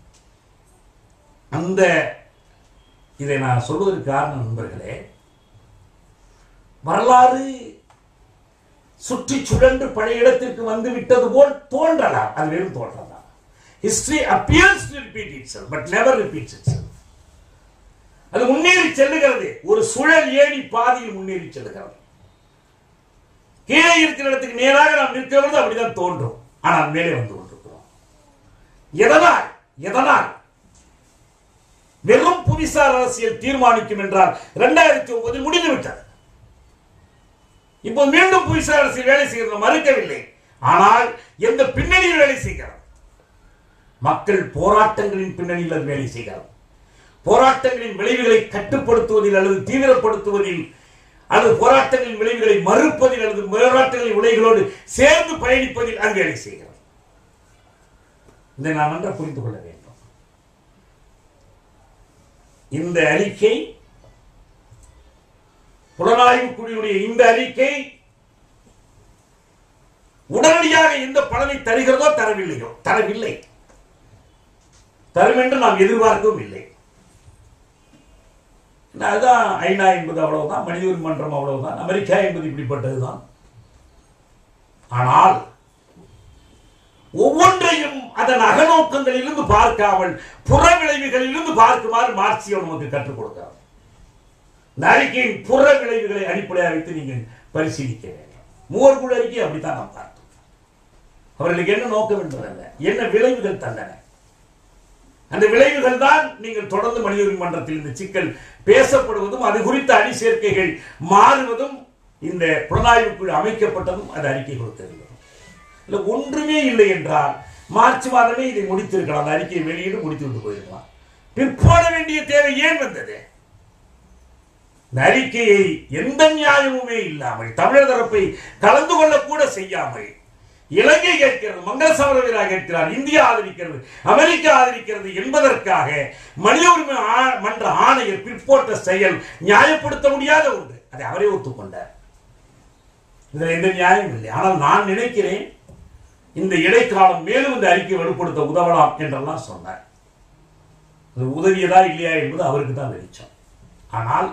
D: அந்த இதை நான் சொல்வதற்கு காரணம் நண்பர்களே வரலாறு சுற்றி சுழன்று பழைய இடத்திற்கு வந்து விட்டது போல் தோன்றலாம் அது வெறும் தோன்றலாம் history appears to repeat itself but never repeats itself அது முன்னேறி செல்லுகிறது ஒரு சுழல் ஏணி பாதையில் முன்னேறி செல்லுகிறது கீழே இருக்கிற இடத்துக்கு நேராக நாம் நிற்கிறது அப்படிதான் தோன்றும் ஆனால் மேலே வந்து கொண்டிருக்கிறோம் எதனால் எதனால் வெறும் புவிசார் அரசியல் தீர்மானிக்கும் என்றால் இரண்டாயிரத்தி ஒன்பதில் முடிந்து விட்டது இப்போது மீண்டும் புவிசார் அரசியல் வேலை செய்கிறது மறுக்கவில்லை ஆனால் எந்த பின்னணியில் வேலை செய்கிறது மக்கள் போராட்டங்களின் பின்னணியில் அது வேலை செய்கிறது போராட்டங்களின் விளைவுகளை கட்டுப்படுத்துவதில் அல்லது தீவிரப்படுத்துவதில் அல்லது போராட்டங்களின் விளைவுகளை மறுப்பதில் அல்லது போராட்டங்களின் விளைவுகளோடு சேர்ந்து பயணிப்பதில் அது வேலை செய்கிறது இதை நாம் நன்றாக புரிந்து கொள்ள வேண்டும் இந்த அறிக்கை புலனாய்வு குழுவுடைய இந்த அறிக்கை உடனடியாக எந்த பலனை தருகிறதோ தரவில்லையோ தரவில்லை தரும் என்று நாம் எதிர்பார்க்கவும் இல்லை அதுதான் ஐநா என்பது அவ்வளவுதான் மனித உரிமை மன்றம் அவ்வளவுதான் அமெரிக்கா என்பது இப்படிப்பட்டதுதான் ஆனால் ஒவ்வொன்றையும் அதன் அகநோக்கங்களிலிருந்து பார்க்காமல் புற விளைவுகளிலிருந்து பார்க்குமாறு மார்க்சியம் நமக்கு கற்றுக் கொடுக்கிறார் இந்த அறிக்கையின் புற விளைவுகளை அடிப்படையாக வைத்து நீங்கள் பரிசீலிக்க வேண்டும் மூவர் குழு அறிக்கை அப்படித்தான் நாம் பார்த்தோம் அவர்களுக்கு என்ன நோக்கம் என்பதல்ல என்ன விளைவுகள் தந்தன அந்த விளைவுகள் தான் நீங்கள் தொடர்ந்து மனித உரிமை மன்றத்தில் இந்த சிக்கல் பேசப்படுவதும் அது குறித்த அணி சேர்க்கைகள் மாறுவதும் இந்த புலனாய்வு குழு அமைக்கப்பட்டதும் அது அறிக்கை கொடுத்திருந்தது இல்லை ஒன்றுமே இல்லை என்றால் மார்ச் மாதமே இதை முடித்திருக்கலாம் அந்த அறிக்கையை வெளியிட்டு முடித்து விட்டு போயிருக்கலாம் பிற்போட வேண்டிய தேவை ஏன் வந்தது இந்த அறிக்கையை எந்த நியாயமுமே இல்லாமல் தமிழர் தரப்பை கலந்து கொள்ள கூட செய்யாமல் இலங்கை கேட்கிறது மங்கள சமரவீரா கேட்கிறார் இந்தியா ஆதரிக்கிறது அமெரிக்கா ஆதரிக்கிறது என்பதற்காக மனித உரிமை ஆ- மன்ற ஆணையர் பிற்போட்ட செயல் நியாயப்படுத்த முடியாத ஒன்று அதை அவரே ஒத்துக்கொண்டார் இதுல எந்த நியாயம் இல்லை ஆனால் நான் நினைக்கிறேன் இந்த இடைக்காலம் மேலும் இந்த அறிக்கை வலுப்படுத்த உதவலாம் என்றெல்லாம் சொன்னார் அது உதவியதா இல்லையா என்பது அவருக்கு தான் வெளிச்சம் ஆனால்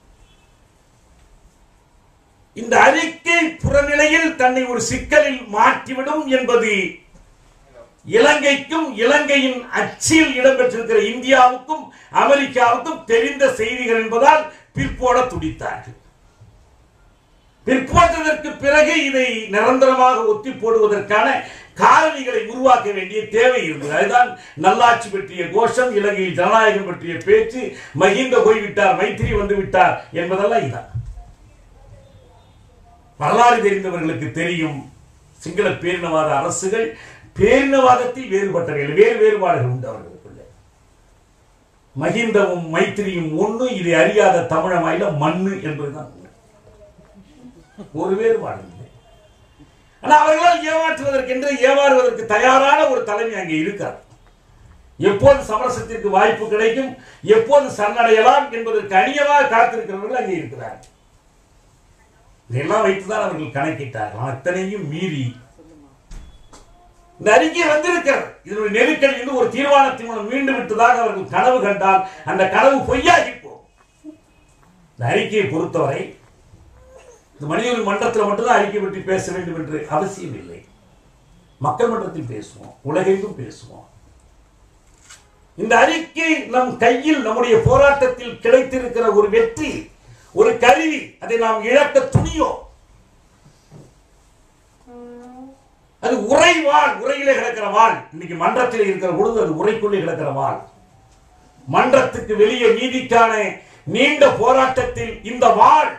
D: இந்த அறிக்கை புறநிலையில் தன்னை ஒரு சிக்கலில் மாற்றிவிடும் என்பது இலங்கைக்கும் இலங்கையின் அச்சில் இடம்பெற்றிருக்கிற இந்தியாவுக்கும் அமெரிக்காவுக்கும் தெரிந்த செய்திகள் என்பதால் பிற்போட துடித்தார்கள் பிற்போட்டதற்கு பிறகு இதை நிரந்தரமாக ஒத்தி போடுவதற்கான காரணிகளை உருவாக்க வேண்டிய தேவை இருந்தது அதுதான் நல்லாட்சி பற்றிய கோஷம் இலங்கையில் ஜனநாயகம் பற்றிய பேச்சு மகிந்த போய்விட்டார் மைத்திரி வந்து விட்டார் என்பதெல்லாம் இதான் வரலாறு தெரிந்தவர்களுக்கு தெரியும் சிங்கள பேரினவாத அரசுகள் பேரினவாதத்தில் வேறுபட்டவர்கள் வேறு வேறுபாடுகள் உண்டு அவர்களுக்குள்ள மகிந்தவும் மைத்திரியும் ஒண்ணு இதை அறியாத தமிழமாயில மண்ணு என்பதுதான் உண்மை. ஒரு வேறுபாடு இல்லை ஆனா அவர்களால் ஏமாற்றுவதற்கென்று ஏமாறுவதற்கு தயாரான ஒரு தலைமை அங்கே இருக்கார் எப்போது சமரசத்திற்கு வாய்ப்பு கிடைக்கும் எப்போது சரணடையலாம் என்பதற்கு அணியமாக காத்திருக்கிறவர்கள் அங்கே இருக்கிறார்கள் இதெல்லாம் வைத்துதான் அவர்கள் கணக்கிட்டார்கள் ஆனால் அத்தனையும் மீறி இந்த அறிக்கை வந்திருக்கிறது இதனுடைய நெருக்கடி என்று ஒரு தீர்மானத்தின் மூலம் மீண்டு விட்டதாக அவர்கள் கனவு கண்டால் அந்த கனவு பொய்யாகி போகும் இந்த அறிக்கையை பொறுத்தவரை இந்த மனிதர்கள் மன்றத்தில் மட்டும்தான் அறிக்கை பற்றி பேச வேண்டும் என்று அவசியம் இல்லை மக்கள் மன்றத்தில் பேசுவோம் உலகெங்கும் பேசுவோம் இந்த அறிக்கை நம் கையில் நம்முடைய போராட்டத்தில் கிடைத்திருக்கிற ஒரு வெற்றி ஒரு கருவி அதை நாம் இழக்க துணியோம் அது உரை வாள் உரையிலே கிடக்கிற வாள் இன்னைக்கு மன்றத்தில் இருக்கிற பொழுது அது உரைக்குள்ளே கிடக்கிற வாள் மன்றத்துக்கு வெளியே நீதிக்கான நீண்ட போராட்டத்தில் இந்த வாள்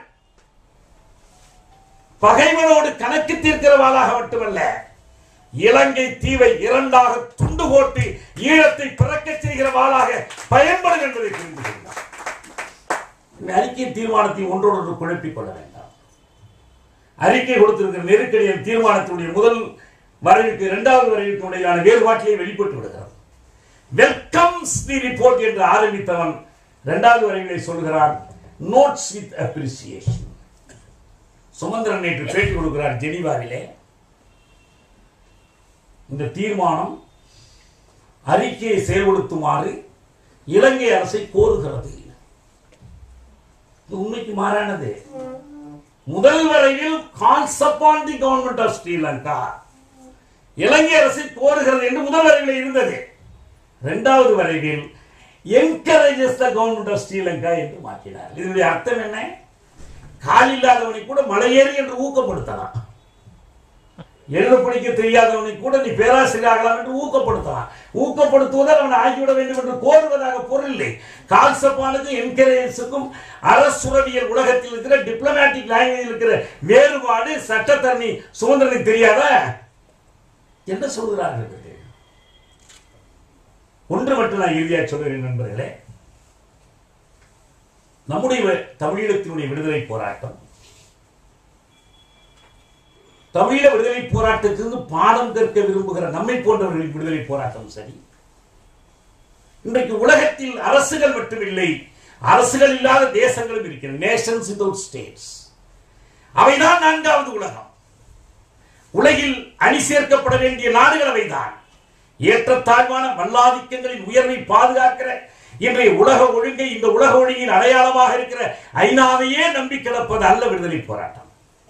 D: பகைவனோடு கணக்கு தீர்க்கிற வாளாக மட்டுமல்ல இலங்கை தீவை இரண்டாக துண்டு போட்டு ஈழத்தை பிறக்க செய்கிற வீசுகிற வாளாக பயன்படும் என்பதை புரிந்து கொண்டார் இந்த அறிக்கை தீர்மானத்தை ஒன்றோடொன்று குழப்பிக் கொள்ள வேண்டாம் அறிக்கை கொடுத்திருக்கிற நெருக்கடியின் தீர்மானத்தினுடைய முதல் வரைவுக்கு இரண்டாவது வரைவுக்கு இடையிலான வேறுபாட்டிலே வெளிப்பட்டு விடுகிறது வெல்கம்ஸ் தி ரிப்போர்ட் என்று ஆரம்பித்தவன் இரண்டாவது வரைவிலே சொல்கிறான் நோட்ஸ் வித் அப்ரிசியேஷன் சுமந்திரன் நேற்று பேட்டி கொடுக்கிறார் ஜெனீவாவிலே இந்த தீர்மானம் அறிக்கையை செயல்படுத்துமாறு இலங்கை அரசை கோருகிறது இது உண்மைக்கு மாறானது முதல் வரையில் calls upon the government of Sri Lanka இலங்கை அரசை கோருகிறது என்று முதல் வரைவில் இருந்தது இரண்டாவது வரைவில் encourages the government of Sri Lanka என்று மாற்றினார் இதனுடைய அர்த்தம் என்ன கால் இல்லாதவனை கூட மலையேறி என்று ஊக்கப்படுத்தலாம் எழுத படிக்க தெரியாதவனை கூட நீ பேராசிரியர் ஆகலாம் என்று ஊக்கப்படுத்தலாம் ஊக்கப்படுத்துவதால் அவனை ஆகிவிட வேண்டும் என்று கோருவதாக பொருள் இல்லை கால்சப்பானுக்கும் என்கரேஜஸுக்கும் அரசுறவியல் உலகத்தில் இருக்கிற டிப்ளமேட்டிக் லாங்குவேஜ் இருக்கிற வேறுபாடு சட்டத்தரணி சுதந்திரனுக்கு தெரியாதா என்ன சொல்கிறார்கள் இவர்கள்? ஒன்று மட்டும் நான் இறுதியாக சொல்கிறேன் நண்பர்களே நம்முடைய வ- தமிழீழத்தினுடைய விடுதலை போராட்டம் தமிழீழ விடுதலை போராட்டத்திலிருந்து பாடம் கற்க விரும்புகிற நம்மை போன்றவர்களின் விடுதலை போராட்டம் சரி இன்றைக்கு உலகத்தில் அரசுகள் மட்டுமில்லை அரசுகள் இல்லாத தேசங்களும் இருக்கிறது நேஷன்ஸ் வித்வுட் ஸ்டேட்ஸ் அவைதான் நான்காவது உலகம் உலகில் அணி சேர்க்கப்பட வேண்டிய நாடுகள் அவைதான் ஏற்றத்தாழ்வான வல்லாதிக்கங்களின் உயர்வை பாதுகாக்கிற இன்றைய உலக ஒழுங்கை இந்த உலக ஒழுங்கின் அடையாளமாக இருக்கிற ஐநாவையே நம்பி கிடப்பது அல்ல விடுதலை போராட்டம்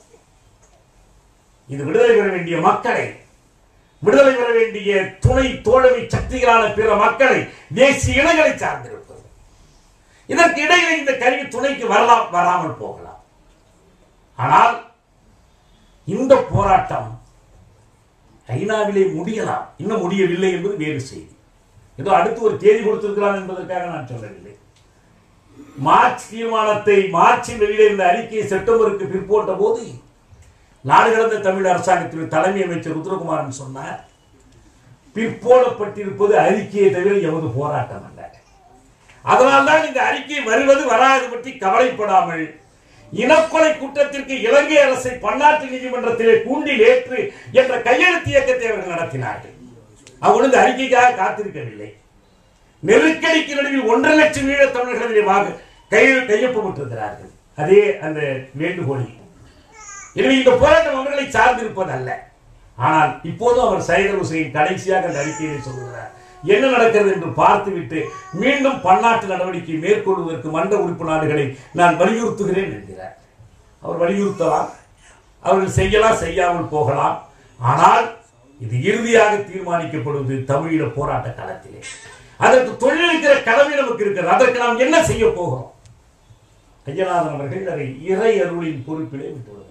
D: இது விடுதலை பெற வேண்டிய மக்களை விடுதலை பெற வேண்டிய துணை தோழமை சக்திகளான பிற மக்களை தேசிய இனங்களை சார்ந்திருப்பது இதற்கு இடையில இந்த கருவி துணைக்கு வரலாம் வராமல் போகலாம் ஆனால் இந்த போராட்டம் ஐநாவிலே முடியலாம் இன்னும் முடியவில்லை என்பது வேறு செய்தி ஏதோ அடுத்து ஒரு தேதி கொடுத்திருக்கிறான் என்பதற்காக நான் சொல்லவில்லை மார்ச் தீர்மானத்தை மார்ச்சில் வெளியிட இந்த அறிக்கையை செப்டம்பருக்கு பிற்போட்ட போது நாடு கடந்த தமிழ் அரசாங்கத்தின் தலைமை அமைச்சர் ருத்ரகுமாரன் சொன்னார் பிற்போடப்பட்டிருப்பது அறிக்கையை தவிர எமது போராட்டம் அல்ல அதனால்தான் இந்த அறிக்கை வருவது வராது பற்றி கவலைப்படாமல் இனக்கொலை குற்றத்திற்கு இலங்கை அரசை பன்னாட்டு நீதிமன்றத்திலே கூண்டில் ஏற்று என்ற கையெழுத்து இயக்கத்தை அவர்கள் நடத்தினார்கள் அவங்க இந்த அறிக்கைக்காக காத்திருக்கவில்லை நெருக்கடிக்கு நடுவில் ஒன்றரை லட்சம் ஈழத் தமிழர்களிலே வாங்க கையில் கையொப்பமிட்டிருக்கிறார்கள் அதே அந்த வேண்டுகோளில் எனவே இந்த போராட்டம் அவர்களை சார்ந்திருப்பதல்ல ஆனால் இப்போதும் அவர் சைதர் ஹுசைன் கடைசியாக அந்த அறிக்கையை சொல்கிறார் என்ன நடக்கிறது என்று பார்த்துவிட்டு மீண்டும் பன்னாட்டு நடவடிக்கை மேற்கொள்வதற்கு மன்ற உறுப்பு நாடுகளை நான் வலியுறுத்துகிறேன் என்கிறார் அவர் வலியுறுத்தலாம் அவர்கள் செய்யலாம் செய்யாமல் போகலாம் ஆனால் இது இறுதியாக தீர்மானிக்கப்படுவது தமிழீழ போராட்ட களத்திலே அதற்கு தொழிலளிக்கிற கடமை நமக்கு இருக்கிறது அதற்கு நாம் என்ன செய்ய போகிறோம் ஐயநாதன் அவர்கள் அதை இறை அருளின் பொறுப்பிலே விட்டு விடுகிறார்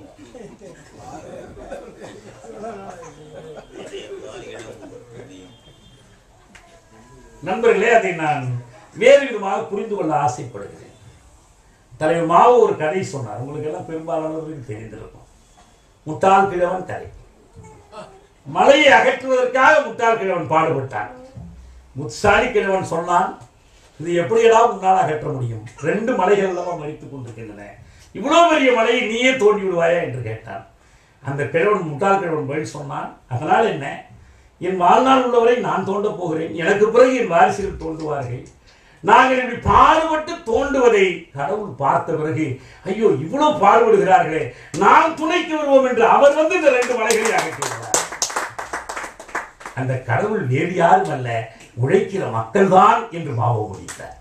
D: நண்பர்களே அதை நான் வேறு விதமாக புரிந்து கொள்ள ஆசைப்படுகிறேன் தலைவர் மாவு ஒரு கதை சொன்னார் உங்களுக்கு எல்லாம் பெரும்பாலானவர்களுக்கு தெரிந்திருக்கும் முட்டாள் கிழவன் கதை மலையை அகற்றுவதற்காக முட்டாள் கிழவன் பாடுபட்டான் முத்தாளி கிழவன் சொன்னான் இது எப்படியடா உன்னால் அகற்ற முடியும் ரெண்டு மலைகள் அல்லவா மறித்துக் கொண்டிருக்கின்றன இவ்வளவு பெரிய மலையை நீயே தோண்டி விடுவாயா என்று கேட்டான் அந்த கிழவன் முட்டாள் கிழவன் பதில் சொன்னான் அதனால் என்ன என் வாழ்நாள் உள்ளவரை நான் தோண்டப் போகிறேன் எனக்கு பிறகு என் வாரிசுகள் தோண்டுவார்கள் நாங்கள் இப்படி பாடுபட்டு தோண்டுவதை கடவுள் பார்த்த பிறகு ஐயோ இவ்வளவு பாடுபடுகிறார்களே நாம் துணைக்கு வருவோம் என்று அவர் வந்து இந்த ரெண்டு மலைகளை அகற்றுகிறார் அந்த கடவுள் வேறு யாரும் அல்ல உழைக்கிற மக்கள்தான் என்று மாவோ முடித்தார்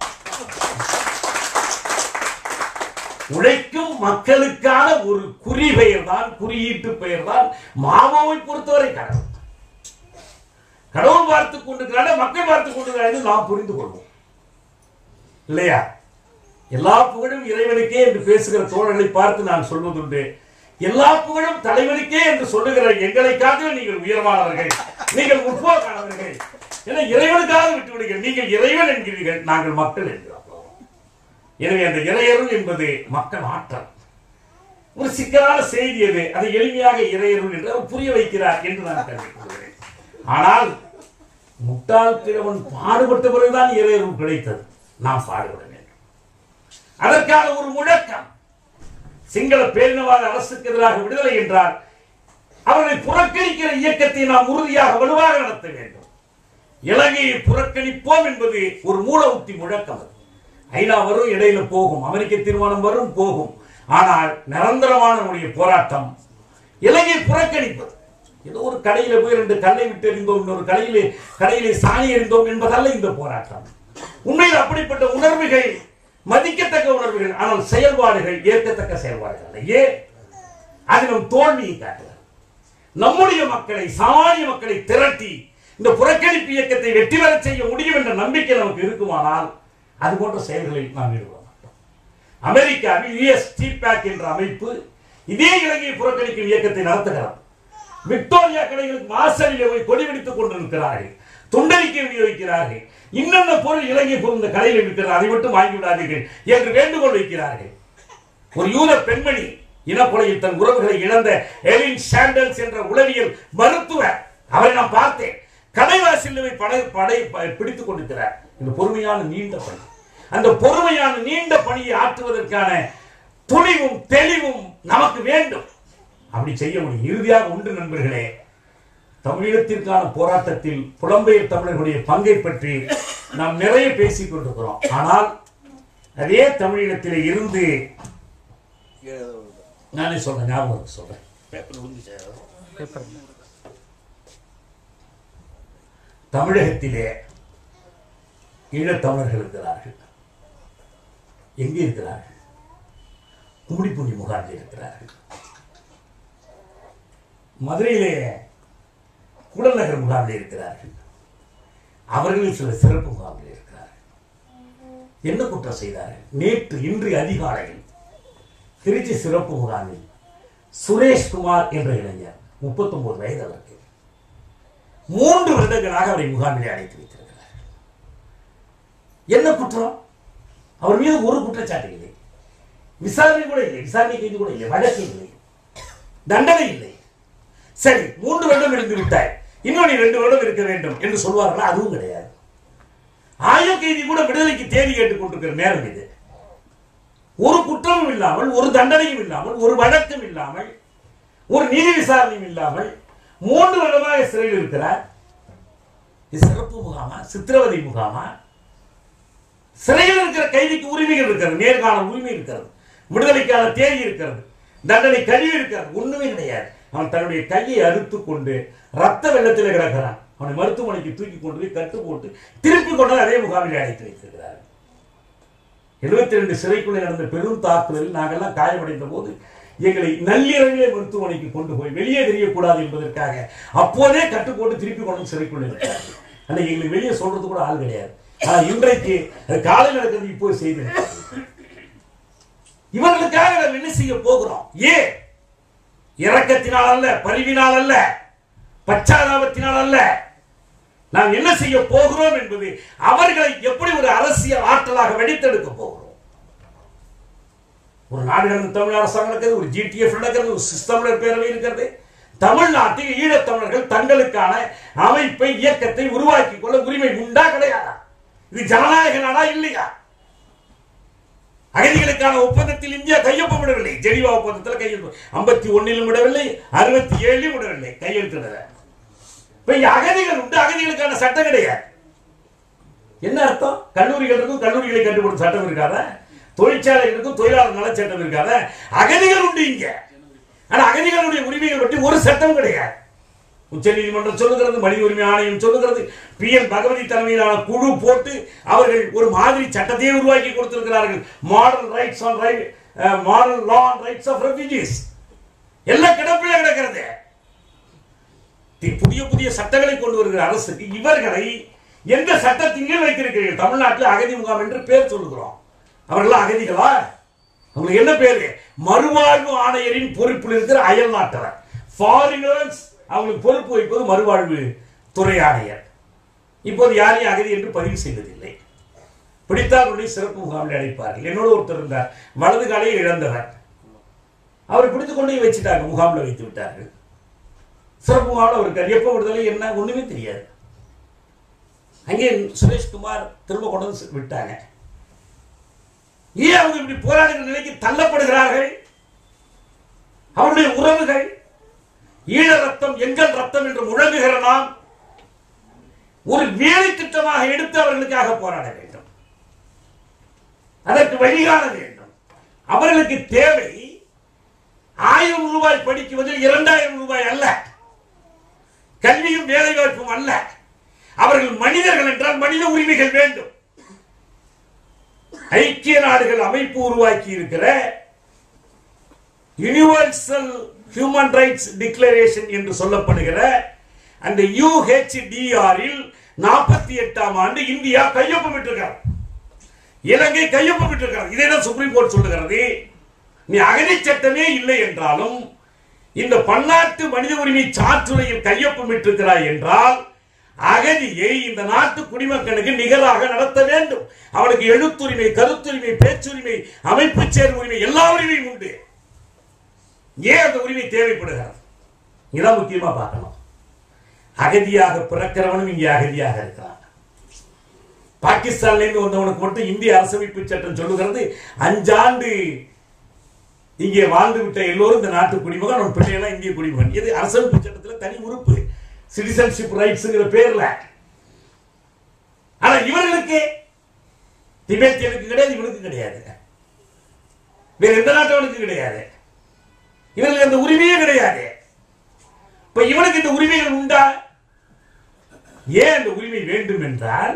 D: உழைக்கும் மக்களுக்கான ஒரு குறி பெயர் தான் குறியீட்டு பெயர் தான் மாவோவை பொறுத்தவரை கடவுள் கடவுள் பார்த்துக் கொண்டிருக்கிறார் மக்கள் பார்த்துக் கொண்டிருக்கிறார் என்று நாம் புரிந்து கொள்வோம் இல்லையா எல்லா புகழும் இறைவனுக்கே என்று பேசுகிற தோழர்களை பார்த்து நான் சொல்வதுண்டு எல்லா புகழும் தலைவனுக்கே என்று சொல்லுகிற எங்களை காட்டிலும் நீங்கள் உயர்வானவர்கள் நீங்கள் முற்போக்கானவர்கள் என இறைவனுக்காக விட்டு விடுங்கள் நீங்கள் இறைவன் என்கிறீர்கள் நாங்கள் மக்கள் என்கிறோம் எனவே அந்த இறையருள் என்பது மக்கள் ஆற்றல் ஒரு சிக்கலான செய்தி அது அதை எளிமையாக இறையருள் என்று அவர் புரிய வைக்கிறார் என்று நான் கருதிக் கொள்கிறேன் ஆனால் முட்டாள் கிழவன் பாடுபட்ட பிறகுதான் இறையருள் கிடைத்தது நாம் பாடுபட வேண்டும் அதற்கான ஒரு முழக்கம் சிங்கள பேரினவாத அரசுக்கு எதிராக விடுதலை என்றால் அவர்களை புறக்கணிக்கிற இயக்கத்தை நாம் உறுதியாக வலுவாக நடத்த வேண்டும் இலங்கையை புறக்கணிப்போம் என்பது ஒரு மூல உத்தி முழக்கம் அது ஐநா வரும் இடையில போகும் அமெரிக்க தீர்மானம் வரும் போகும் ஆனால் நிரந்தரமான நம்முடைய போராட்டம் இலங்கை புறக்கணிப்பது ஏதோ ஒரு கடையில போய் ரெண்டு கல்லை விட்டு எறிந்தோம் இன்னொரு கடையிலே கடையிலே சாணி எறிந்தோம் என்பதல்ல இந்த போராட்டம் உண்மையில் அப்படிப்பட்ட உணர்வுகள் மதிக்கத்தக்க உணர்வுகள் ஆனால் செயல்பாடுகள் ஏற்கத்தக்க செயல்பாடுகள் அல்ல ஏன் அது நம் தோல்வியை காட்டுகிறது நம்முடைய மக்களை சாமானிய மக்களை திரட்டி இந்த புறக்கணிப்பு இயக்கத்தை வெற்றி பெறச் செய்ய முடியும் என்ற நம்பிக்கை நமக்கு இருக்குமானால் அது போன்ற செயல்களில் நாம் ஈடுபட மாட்டோம் அமெரிக்காவில் யுஎஸ் டிபேக் என்ற அமைப்பு இதே இலங்கையை புறக்கணிக்கும் இயக்கத்தை நடத்துகிறது விக்டோரியா கடைகளுக்கு மாசலிலே போய் கொடி வெடித்துக் கொண்டிருக்கிறார்கள் துண்டறிக்கை விநியோகிக்கிறார்கள் இன்னென்ன பொருள் இலங்கை பொருள் இந்த கடையில் இருக்கிறது அதை மட்டும் வாங்கி விடாதீர்கள் என்று வேண்டுகோள் வைக்கிறார்கள் ஒரு யூத பெண்மணி இனக்கொலையில் தன் உறவுகளை இழந்த எலின் சாண்டல்ஸ் என்ற உளவியல் மருத்துவர் அவரை நான் பார்த்தேன் கடைவாசில் படை படை ப- பிடித்துக் கொண்டிருக்கிறார் இந்த பொறுமையான நீண்ட பணி அந்த பொறுமையான நீண்ட பணியை ஆற்றுவதற்கான துணிவும் தெளிவும் நமக்கு வேண்டும் அப்படி செய்ய முடியும் இறுதியாக உண்டு நண்பர்களே தமிழீழத்திற்கான போராட்டத்தில் புலம்பெயர் தமிழர்களுடைய பங்கை பற்றி நாம் நிறைய பேசிக் கொண்டிருக்கிறோம் ஆனால் அதே தமிழீழத்திலே இருந்து நானே சொல்றேன் ஞாபகம் இருக்கு, சொல்றேன் பேப்பர் விழுந்துச்சா? தமிழகத்திலே ஈழத்தமிழர்கள் இருக்கிறார்கள் எங்கே இருக்கிறார்கள் கும்மிடிப்பூண்டி முகாமில் இருக்கிறார்கள் மதுரையிலே கூடநகர் முகாமில் இருக்கிறார்கள் அவர்கள் சில சிறப்பு முகாமில் இருக்கிறார்கள் என்ன குற்றம் செய்தார்கள் நேற்று இன்று அதிகாலையில் திருச்சி சிறப்பு முகாமில் சுரேஷ்குமார் என்ற இளைஞர் 39 வயது அவருக்கு மூன்று வருடங்களாக அவரை முகாமிலே அடைத்து வைத்திருக்கிறார் என்ன குற்றம் அவர் மீது ஒரு குற்றச்சாட்டு இல்லை விசாரணை கூட இல்லை விசாரணை கைது கூட இல்லை வழக்கு இல்லை தண்டனை இல்லை சரி மூன்று வருடம் இருந்து விட்டாய் இன்னொரு ரெண்டு வருடம் இருக்க வேண்டும் என்று சொல்வார்களா அதுவும் கிடையாது ஆயுள் கைதி கூட விடுதலைக்கு தேதி கேட்டுக் கொண்டிருக்கிற நேரம் இது ஒரு குற்றமும் இல்லாமல் ஒரு தண்டனையும் இல்லாமல் ஒரு வழக்கும் இல்லாமல் ஒரு நீதி விசாரணையும் இல்லாமல் மூன்று வருடமாக சிறையில் இருக்கிறார் இது சிறப்பு முகாமா சித்திரவதை முகாமா சிறையில் இருக்கிற கைதிக்கு உரிமைகள் இருக்கிறது நேர்காணல் உரிமை இருக்கிறது விடுதலைக்கான தேதி இருக்கிறது தண்டனை கழிவு இருக்கிறது ஒண்ணுமே கிடையாது அவன் தன்னுடைய கையை அறுத்து கொண்டு ரத்த வெள்ளத்தில் கிடக்கிறான் அவனை மருத்துவமனைக்கு தூக்கி கொண்டு போய் கட்டு போட்டு திருப்பி கொண்டு வந்து அதே முகாமில் அடைத்து வைத்திருக்கிறார் எழுபத்தி ரெண்டு சிறைக்குள்ளே நடந்த பெரும் தாக்குதலில் நாங்கெல்லாம் காயமடைந்த போது எங்களை நள்ளிரவிலே மருத்துவமனைக்கு கொண்டு போய் வெளியே தெரியக்கூடாது என்பதற்காக அப்போதே கட்டு போட்டு திருப்பி கொண்டு வந்து சிறைக்குள்ளே இருக்கிறார்கள் அன்னைக்கு எங்களுக்கு வெளியே சொல்றது கூட ஆள் கிடையாது ஆனா இன்றைக்கு அது காலையில் நடக்கிறது இப்போ செய்தி இவர்களுக்காக நாம் என்ன செய்ய போகிறோம் ஏன் இரக்கத்தினால் அல்ல பரிவினால் அல்ல பச்சாதாபத்தினால் அல்ல நாம் என்ன செய்ய போகிறோம் என்பது அவர்களை எப்படி ஒரு அரசியல் ஆற்றலாக வெடித்தெடுக்க போகிறோம் ஒரு நாடு கடந்த தமிழ் அரசாங்கம் நடக்கிறது ஒரு ஜிடிஎஃப் நடக்கிறது ஒரு சிஸ்டமிழர் பேரவை இருக்கிறது தமிழ்நாட்டில் ஈழத்தமிழர்கள் தங்களுக்கான அமைப்பை இயக்கத்தை உருவாக்கி கொள்ள உரிமை உண்டா கிடையாதா இது ஜனநாயக நாடா இல்லையா அகதிகளுக்கான ஒப்பந்தத்தில் இந்தியா கையொப்பமிடவில்லை ஜெனீவா ஒப்பந்தத்தில் கையெழுத்து ஐம்பத்தி ஒன்னிலும் விடவில்லை அறுபத்தி ஏழிலும் விடவில்லை கையெழுத்திடல இப்ப இங்க அகதிகள் உண்டு அகதிகளுக்கான சட்டம் கிடையாது என்ன அர்த்தம் கல்லூரிகள் இருக்கும் கல்லூரிகளை கண்டுபிடிச்ச சட்டம் இருக்காத தொழிற்சாலைகளுக்கும் தொழிலாளர் நல சட்டம் இருக்காத அகதிகள் உண்டு இங்க ஆனா அகதிகளுடைய உரிமைகள் பற்றி ஒரு சட்டம் கிடையாது உச்ச நீதிமன்றம் சொல்லுகிறது மனித உரிமை ஆணையம் சொல்லுகிறது பி என் பகவதி தலைமையிலான குழு போட்டு அவர்கள் ஒரு மாதிரி சட்டத்தையே உருவாக்கி கொடுத்திருக்கிறார்கள் model rights on right model law on rights of refugees எல்லாம் கிடப்பில கிடக்கிறது தி- புதிய புதிய சட்டங்களை கொண்டு வருகிற அரசுக்கு இவர்களை எந்த சட்டத்தின் கீழ் வைத்திருக்கிறீர்கள் தமிழ்நாட்டில் அகதி முகாம் என்று பேர் சொல்லுகிறோம் அவர்களாம் அகதிகளா அவங்களுக்கு என்ன பேரு மறுவாழ்வு ஆணையரின் பொறுப்பில் இருக்கிற அயல் நாட்டவர் ஃபாரினர்ஸ் அவங்களுக்கு பொறுப்பு வைப்பது மறுவாழ்வு துறை ஆணையர் இப்போது யாரையும் அகதி என்று பதிவு செய்வதில்லை பிடித்தார்களுடைய சிறப்பு முகாமில் அழைப்பார்கள் என்னோட ஒருத்தர் இருந்தார் வலது காலையை இழந்தவர் அவரை பிடித்துக் கொண்டு போய் வச்சுட்டாங்க முகாமில் வைத்து விட்டார்கள் சிறப்பு முகாமில் இருக்கார் எப்போ விடுதலை என்ன ஒண்ணுமே தெரியாது அங்கே சுரேஷ்குமார் திரும்ப கொண்டு வந்து விட்டாங்க ஏன் அவங்க இப்படி போராடுகிற நிலைக்கு தள்ளப்படுகிறார்கள் அவருடைய உறவுகள் ஈழ ரத்தம் எங்கள் ரத்தம் என்று முழங்குகிற நாம் ஒரு வேலை திட்டமாக எடுத்து அவர்களுக்காக போராட வேண்டும் அதற்கு வழிகாண வேண்டும் அவர்களுக்கு தேவை ஆயிரம் ரூபாய் படிக்குவதில் இரண்டாயிரம் ரூபாய் அல்ல கல்வியும் வேலை வாய்ப்பும் அல்ல அவர்கள் மனிதர்கள் என்றால் மனித உரிமைகள் வேண்டும் ஐக்கிய நாடுகள் அமைப்பு உருவாக்கி இருக்கிற யுனிவர்சல் ஹியூமன் ரைட்ஸ் டிக்ளரேஷன் என்று சொல்லப்படுகிற அந்த யூஹெச்டிஆரில் நாற்பத்தி எட்டாம் ஆண்டு இந்தியா கையொப்பமிட்டிருக்கிறார் இலங்கை கையொப்பமிட்டிருக்கிறார் இதை தான் சுப்ரீம் கோர்ட் சொல்லுகிறது நீ அகதி சட்டமே இல்லை என்றாலும் இந்த பன்னாட்டு மனித உரிமை சாற்றுரையில் கையொப்பமிட்டிருக்கிறாய் என்றால் அகதியை இந்த நாட்டு குடிமக்களுக்கு நிகராக நடத்த வேண்டும் அவனுக்கு எழுத்துரிமை கருத்துரிமை பேச்சுரிமை அமைப்பு சேர்வு உரிமை எல்லா உரிமையும் உண்டு ஏன் அந்த உரிமை தேவைப்படுகிறது இதான் முக்கியமா பார்க்கணும் அகதியாக பிறக்கிறவனும் இங்கே அகதியாக இருக்கிறான் பாகிஸ்தான்ல இருந்து வந்தவனுக்கு மட்டும் இந்திய அரசமைப்பு சட்டம் சொல்லுகிறது அஞ்சாண்டு இங்கே வாழ்ந்து விட்ட எல்லோரும் இந்த நாட்டு குடிமகன் அவன் பிள்ளையெல்லாம் இந்திய குடிமகன் இது அரசமைப்பு சட்டத்தில் தனி உறுப்பு சிட்டிசன்ஷிப் ரைட்ஸ்ங்கிற பேர்ல ஆனா இவர்களுக்கு திபேத்தியனுக்கு கிடையாது இவனுக்கு கிடையாது வேற எந்த நாட்டவனுக்கு கிடையாது இவர்களுக்கு அந்த உரிமையே கிடையாது இப்ப இவனுக்கு இந்த உரிமைகள் உண்டா ஏன் அந்த உரிமை வேண்டும் என்றால்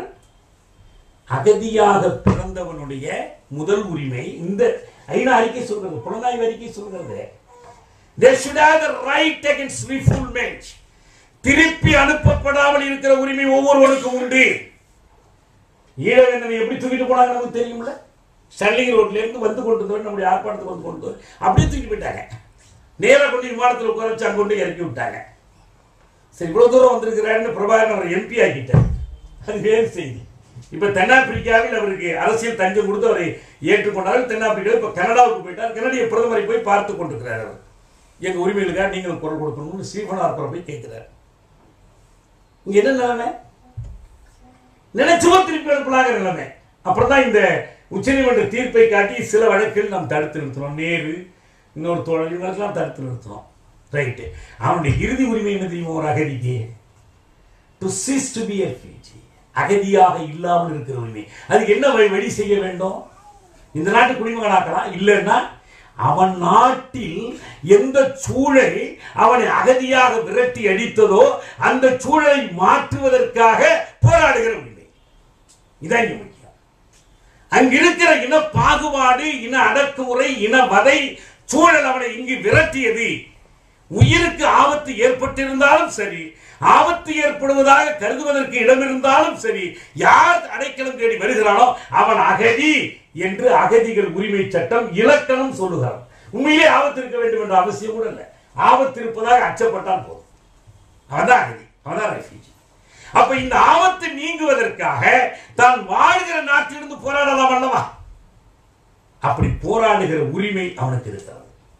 D: அகதியாக பிறந்தவனுடைய முதல் உரிமை இந்த ஐநா அறிக்கை சொல்கிறது புலனாய்வு அறிக்கை சொல்கிறது they should have the right against refoulement திருப்பி அனுப்பப்படாமல் இருக்கிற உரிமை ஒவ்வொருவருக்கும் உண்டு ஈழவேந்தனை எப்படி தூக்கிட்டு போனாங்க நமக்கு தெரியும்ல ஸ்டர்லிங் ரோட்ல இருந்து வந்து கொண்டு வந்து நம்முடைய ஆர்ப்பாட்டத்துக்கு வந்து கொண்டு வந்து அப்படியே தூக்கிட்டு போயிட்டாங்க நேரா கொண்டு விமானத்தில் உட்கார வச்சு அங்க கொண்டு இறக்கி விட்டாங்க சரி இவ்வளவு தூரம் வந்திருக்கிறாருன்னு பிரபாகரன் அவர் எம்பி ஆக்கிட்டார் அது வேறு செய்தி இப்ப தென்னாப்பிரிக்காவில் அவருக்கு அரசியல் தஞ்சம் கொடுத்து அவரை ஏற்றுக்கொண்டார்கள் தென்னாப்பிரிக்காவில் இப்ப கனடாவுக்கு போயிட்டார் கனடிய பிரதமரை போய் பார்த்து கொண்டிருக்கிறார் அவர் எங்க உரிமைகளுக்காக நீங்களும் குரல் கொடுக்கணும்னு ஸ்ரீபனார்புரம் போய் கேட்கிறார் இங்க என்ன நிலைமை நினைச்சுமோ திருப்பி அனுப்பலாங்க நிலைமை அப்புறம் தான் இந்த உச்சநீதிமன்ற தீர்ப்பை காட்டி சில வழக்கில் நாம் தடுத்து நிறுத்தினோம் நேரு இன்னொரு தோழர் இவங்களுக்கெல்லாம் தடுத்து நிறுத்தினோம் ரைட்டு அவனுடைய இறுதி உரிமை என்ன தெரியுமா ஒரு அகதிக்கு to cease to be refugee அகதியாக இல்லாமல் இருக்கிற உரிமை அதுக்கு என்ன வழி வழி செய்ய வேண்டும் இந்த நாட்டு குடிமகனாக்கலாம் இல்லைன்னா அவன் நாட்டில் எந்த சூழல் அவனை அகதியாக விரட்டி அடித்ததோ அந்த சூழலை மாற்றுவதற்காக போராடுகிற உரிமை இதான் இங்க முக்கியம் அங்கிருக்கிற இன பாகுபாடு இன அடக்குமுறை இன வதை சூழல் அவனை இங்கு விரட்டியது உயிருக்கு ஆபத்து ஏற்பட்டிருந்தாலும் சரி ஆபத்து ஏற்படுவதாக கருதுவதற்கு இடம் இருந்தாலும் சரி யார் அடைக்கலம் தேடி வருகிறானோ அவன் அகதி என்று அகதிகள் உரிமை சட்டம் இலக்கணம் சொல்லுகிறார் உண்மையிலே ஆபத்து இருக்க வேண்டும் என்ற அவசியம் கூட இல்லை ஆபத்து இருப்பதாக அச்சப்பட்டால் போதும் அவன்தான் அகதி அவன்தான் ரெஃப்யூஜி அப்ப இந்த ஆபத்து நீங்குவதற்காக தான் வாழ்கிற நாட்டிலிருந்து போராடலாம் அல்லவா அப்படி போராடுகிற உரிமை அவனுக்கு இருக்கிறது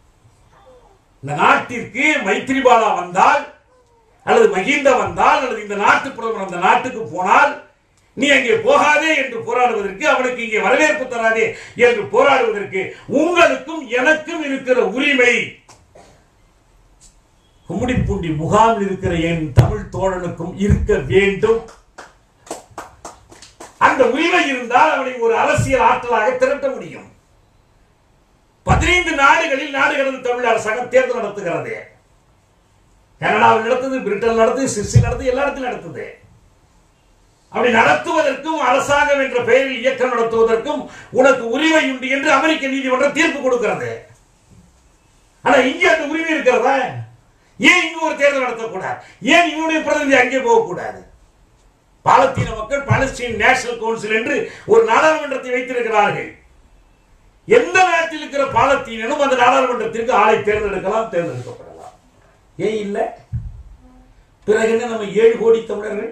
D: இந்த நாட்டிற்கு மைத்திரிபாலா வந்தால் அல்லது மகிந்த வந்தால் அல்லது இந்த நாட்டு பிரதமர் அந்த நாட்டுக்கு போனால் நீ அங்கே போகாதே என்று போராடுவதற்கு அவனுக்கு இங்கே வரவேற்பு தராதே என்று போராடுவதற்கு உங்களுக்கும் எனக்கும் இருக்கிற உரிமை கும்மிடிப்பூண்டி முகாமில் இருக்கிற என் தமிழ் தோழனுக்கும் இருக்க வேண்டும் அந்த உரிமை இருந்தால் அவனை ஒரு அரசியல் ஆற்றலாக திரட்ட முடியும் பதினைந்து நாடுகளில் நாடு கடந்த தமிழ் அரசாங்கம் தேர்தல் நடத்துகிறது கனடாவில் நடத்துது பிரிட்டன் நடத்துது சிர்சி நடத்துது எல்லா இடத்திலும் நடத்துது அப்படி நடத்துவதற்கும் அரசாங்கம் என்ற பெயரில் இயக்கம் நடத்துவதற்கும் உனக்கு உரிமை உண்டு என்று அமெரிக்க நீதிமன்றம் தீர்ப்பு கொடுக்கிறது ஆனா இங்கே அந்த உரிமை இருக்கிறதா ஏன் இங்க ஒரு தேர்தல் நடத்தக்கூடாது ஏன் இவனுடைய பிரதிநிதி அங்கே போகக்கூடாது பாலத்தீன மக்கள் பாலஸ்தீன் நேஷனல் கவுன்சில் என்று ஒரு நாடாளுமன்றத்தை வைத்திருக்கிறார்கள் எந்த நாட்டில் இருக்கிற பாலத்தீனனும் அந்த நாடாளுமன்றத்திற்கு ஆளை தேர்ந்தெடுக்கலாம் தேர்ந்தெடுக்கப்படலாம் ஏன் இல்லை பிறகு என்ன நம்ம ஏழு கோடி தமிழர்கள்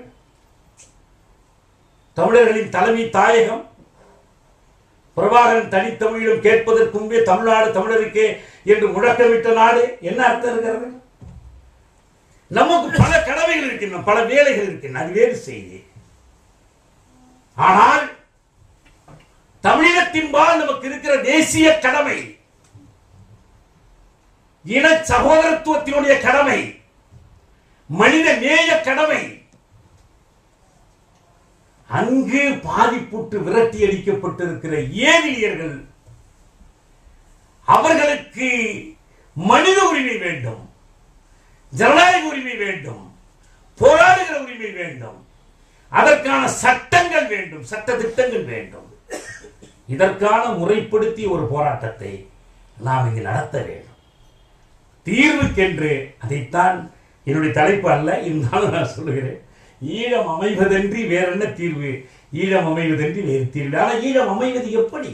D: தமிழர்களின் தலைமை தாயகம் பிரபாகரன் தனித்தமிழிலும் கேட்பதற்கு முன்பே தமிழ்நாடு தமிழருக்கே என்று முழக்கமிட்ட நாடு என்ன அர்த்தம் இருக்கிறது நமக்கு பல கடமைகள் இருக்கின்றன பல வேலைகள் இருக்கின்றன அது வேறு செய்தி ஆனால் தமிழகத்தின்பால் நமக்கு இருக்கிற தேசிய கடமை இன சகோதரத்துவத்தினுடைய கடமை மனித நேய கடமை அங்கு பாதிப்புற்று விரட்டி அடிக்கப்பட்டிருக்கிற ஏவிலியர்கள் அவர்களுக்கு மனித உரிமை வேண்டும் ஜனநாயக உரிமை வேண்டும் போராடுகிற உரிமை வேண்டும் அதற்கான சட்டங்கள் வேண்டும் சட்ட திட்டங்கள் வேண்டும் இதற்கான முறைப்படுத்திய ஒரு போராட்டத்தை நாம் இங்கு நடத்த வேண்டும் தீர்வுக்கென்று அதைத்தான் என்னுடைய தலைப்பு அல்ல இருந்தாலும் நான் சொல்லுகிறேன் ஈழம் அமைவதன்றி வேற என்ன தீர்வு ஈழம் அமைவதன்றி வேறு தீர்வு ஆனால் ஈழம் அமைவது எப்படி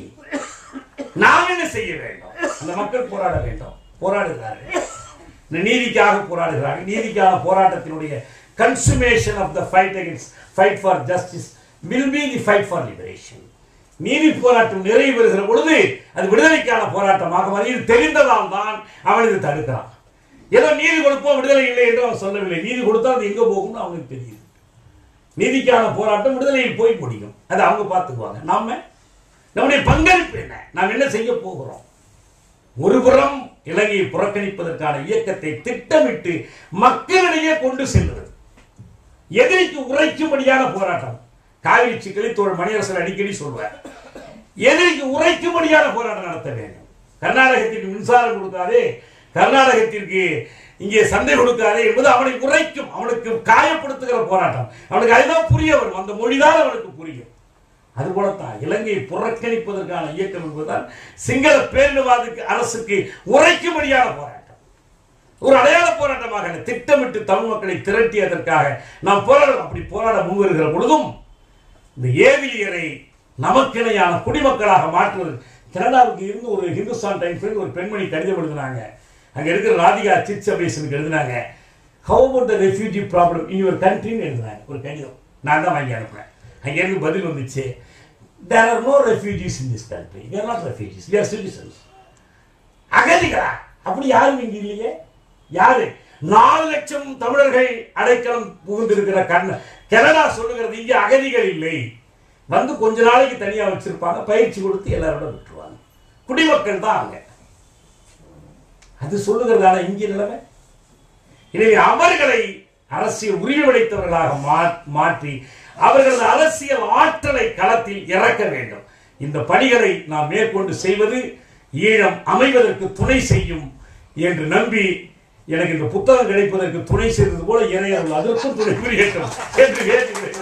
D: நாம் என்ன செய்ய வேண்டும் அந்த மக்கள் போராட வேண்டும் போராடுகிறார்கள் இந்த நீதிக்காக போராடுகிறார்கள் நீதிக்கான போராட்டத்தினுடைய consummation of the fight against fight for justice will be the fight for liberation நீதி போராட்டம் நிறைவு பெறுகிற பொழுது அது விடுதலைக்கான போராட்டமாக மாறி இது தெரிந்ததால் தான் அவன் இது தடுக்கிறான் ஏதோ நீதி கொடுப்போம் விடுதலை இல்லை என்று அவன் சொல்லவில்லை நீதி கொடுத்தா அது எங்க போகும்னு அவனுக்கு தெரியுது நீதிக்கான போராட்டம் விடுதலையில் போய் முடியும் அதை அவங்க பார்த்துக்குவாங்க நாம நம்முடைய பங்களிப்பு என்ன நாம் என்ன செய்ய போகிறோம் ஒருபுறம் இலங்கையை புறக்கணிப்பதற்கான இயக்கத்தை திட்டமிட்டு மக்களிடையே கொண்டு செல்வது எதிரிக்கு உரைக்கும்படியான போராட்டம் காவிரி சிக்கலை தோழர் மணியரசன் அடிக்கடி சொல்வார் எதிரிக்கு உரைக்கும்படியான போராட்டம் நடத்த வேண்டும் கர்நாடகத்திற்கு மின்சாரம் கொடுக்காதே கர்நாடகத்திற்கு இங்கே சந்தை கொடுக்காதே என்பது அவனை உரைக்கும் அவனுக்கு காயப்படுத்துகிற போராட்டம் அவனுக்கு அதுதான் புரிய வரும் அந்த மொழிதான் அவனுக்கு புரியும் அதுபோலத்தான் இலங்கையை புறக்கணிப்பதற்கான இயக்கம் என்பதுதான் சிங்கள பேரினவாத அரசுக்கு உரைக்கும்படியான போராட்டம் ஒரு அடையாள போராட்டமாக அல்ல, திட்டமிட்டு தமிழ் மக்களை திரட்டியதற்காக நாம் போராடம் அப்படி போராட முன்வருகிற பொழுதும் இந்த ஏவிலியரை நமக்கிணையான குடிமக்களாக மாற்றுவது கனடாவுக்கு இருந்து ஒரு ஹிந்துஸ்தான் டைம்ஸ் ஒரு பெண்மணி கடிதம் எழுதினாங்க அங்க இருக்கிற ராதிகா சிட்சபேசனுக்கு எழுதினாங்க how about the refugee problem in your கண்ட்ரின்னு எழுதினாங்க ஒரு கடிதம் நான் தான் வாங்கி அனுப்புனேன் அங்கேருந்து பதில் வந்துச்சு there are no refugees in this country we are not refugees we are citizens அகதிகளா அப்படி யாரும் இங்க இல்லையே யாரு நாலு லட்சம் தமிழர்கள் அடைக்கலம் புகுந்திருக்கிற கண்ண கனடா சொல்லுகிறது இங்க அகதிகள் இல்லை வந்து கொஞ்ச நாளைக்கு தனியா வச்சிருப்பாங்க பயிற்சி கொடுத்து எல்லாரோட விட்டுருவாங்க குடிமக்கள் தான் அங்க அது சொல்லுகிறதான இங்கே நிலைமை எனவே அவர்களை அரசியல் உரிமை படைத்தவர்களாக மா- மாற்றி அவர்களது அரசியல் ஆற்றலை களத்தில் இறக்க வேண்டும் இந்த பணிகளை நாம் மேற்கொண்டு செய்வது ஈழம் அமைவதற்கு துணை செய்யும் என்று நம்பி எனக்கு இந்த புத்தகம் கிடைப்பதற்கு துணை செய்தது போல இறையர்கள் அதற்கும் துணை புரியட்டும் என்று கேட்டுக்கிறேன்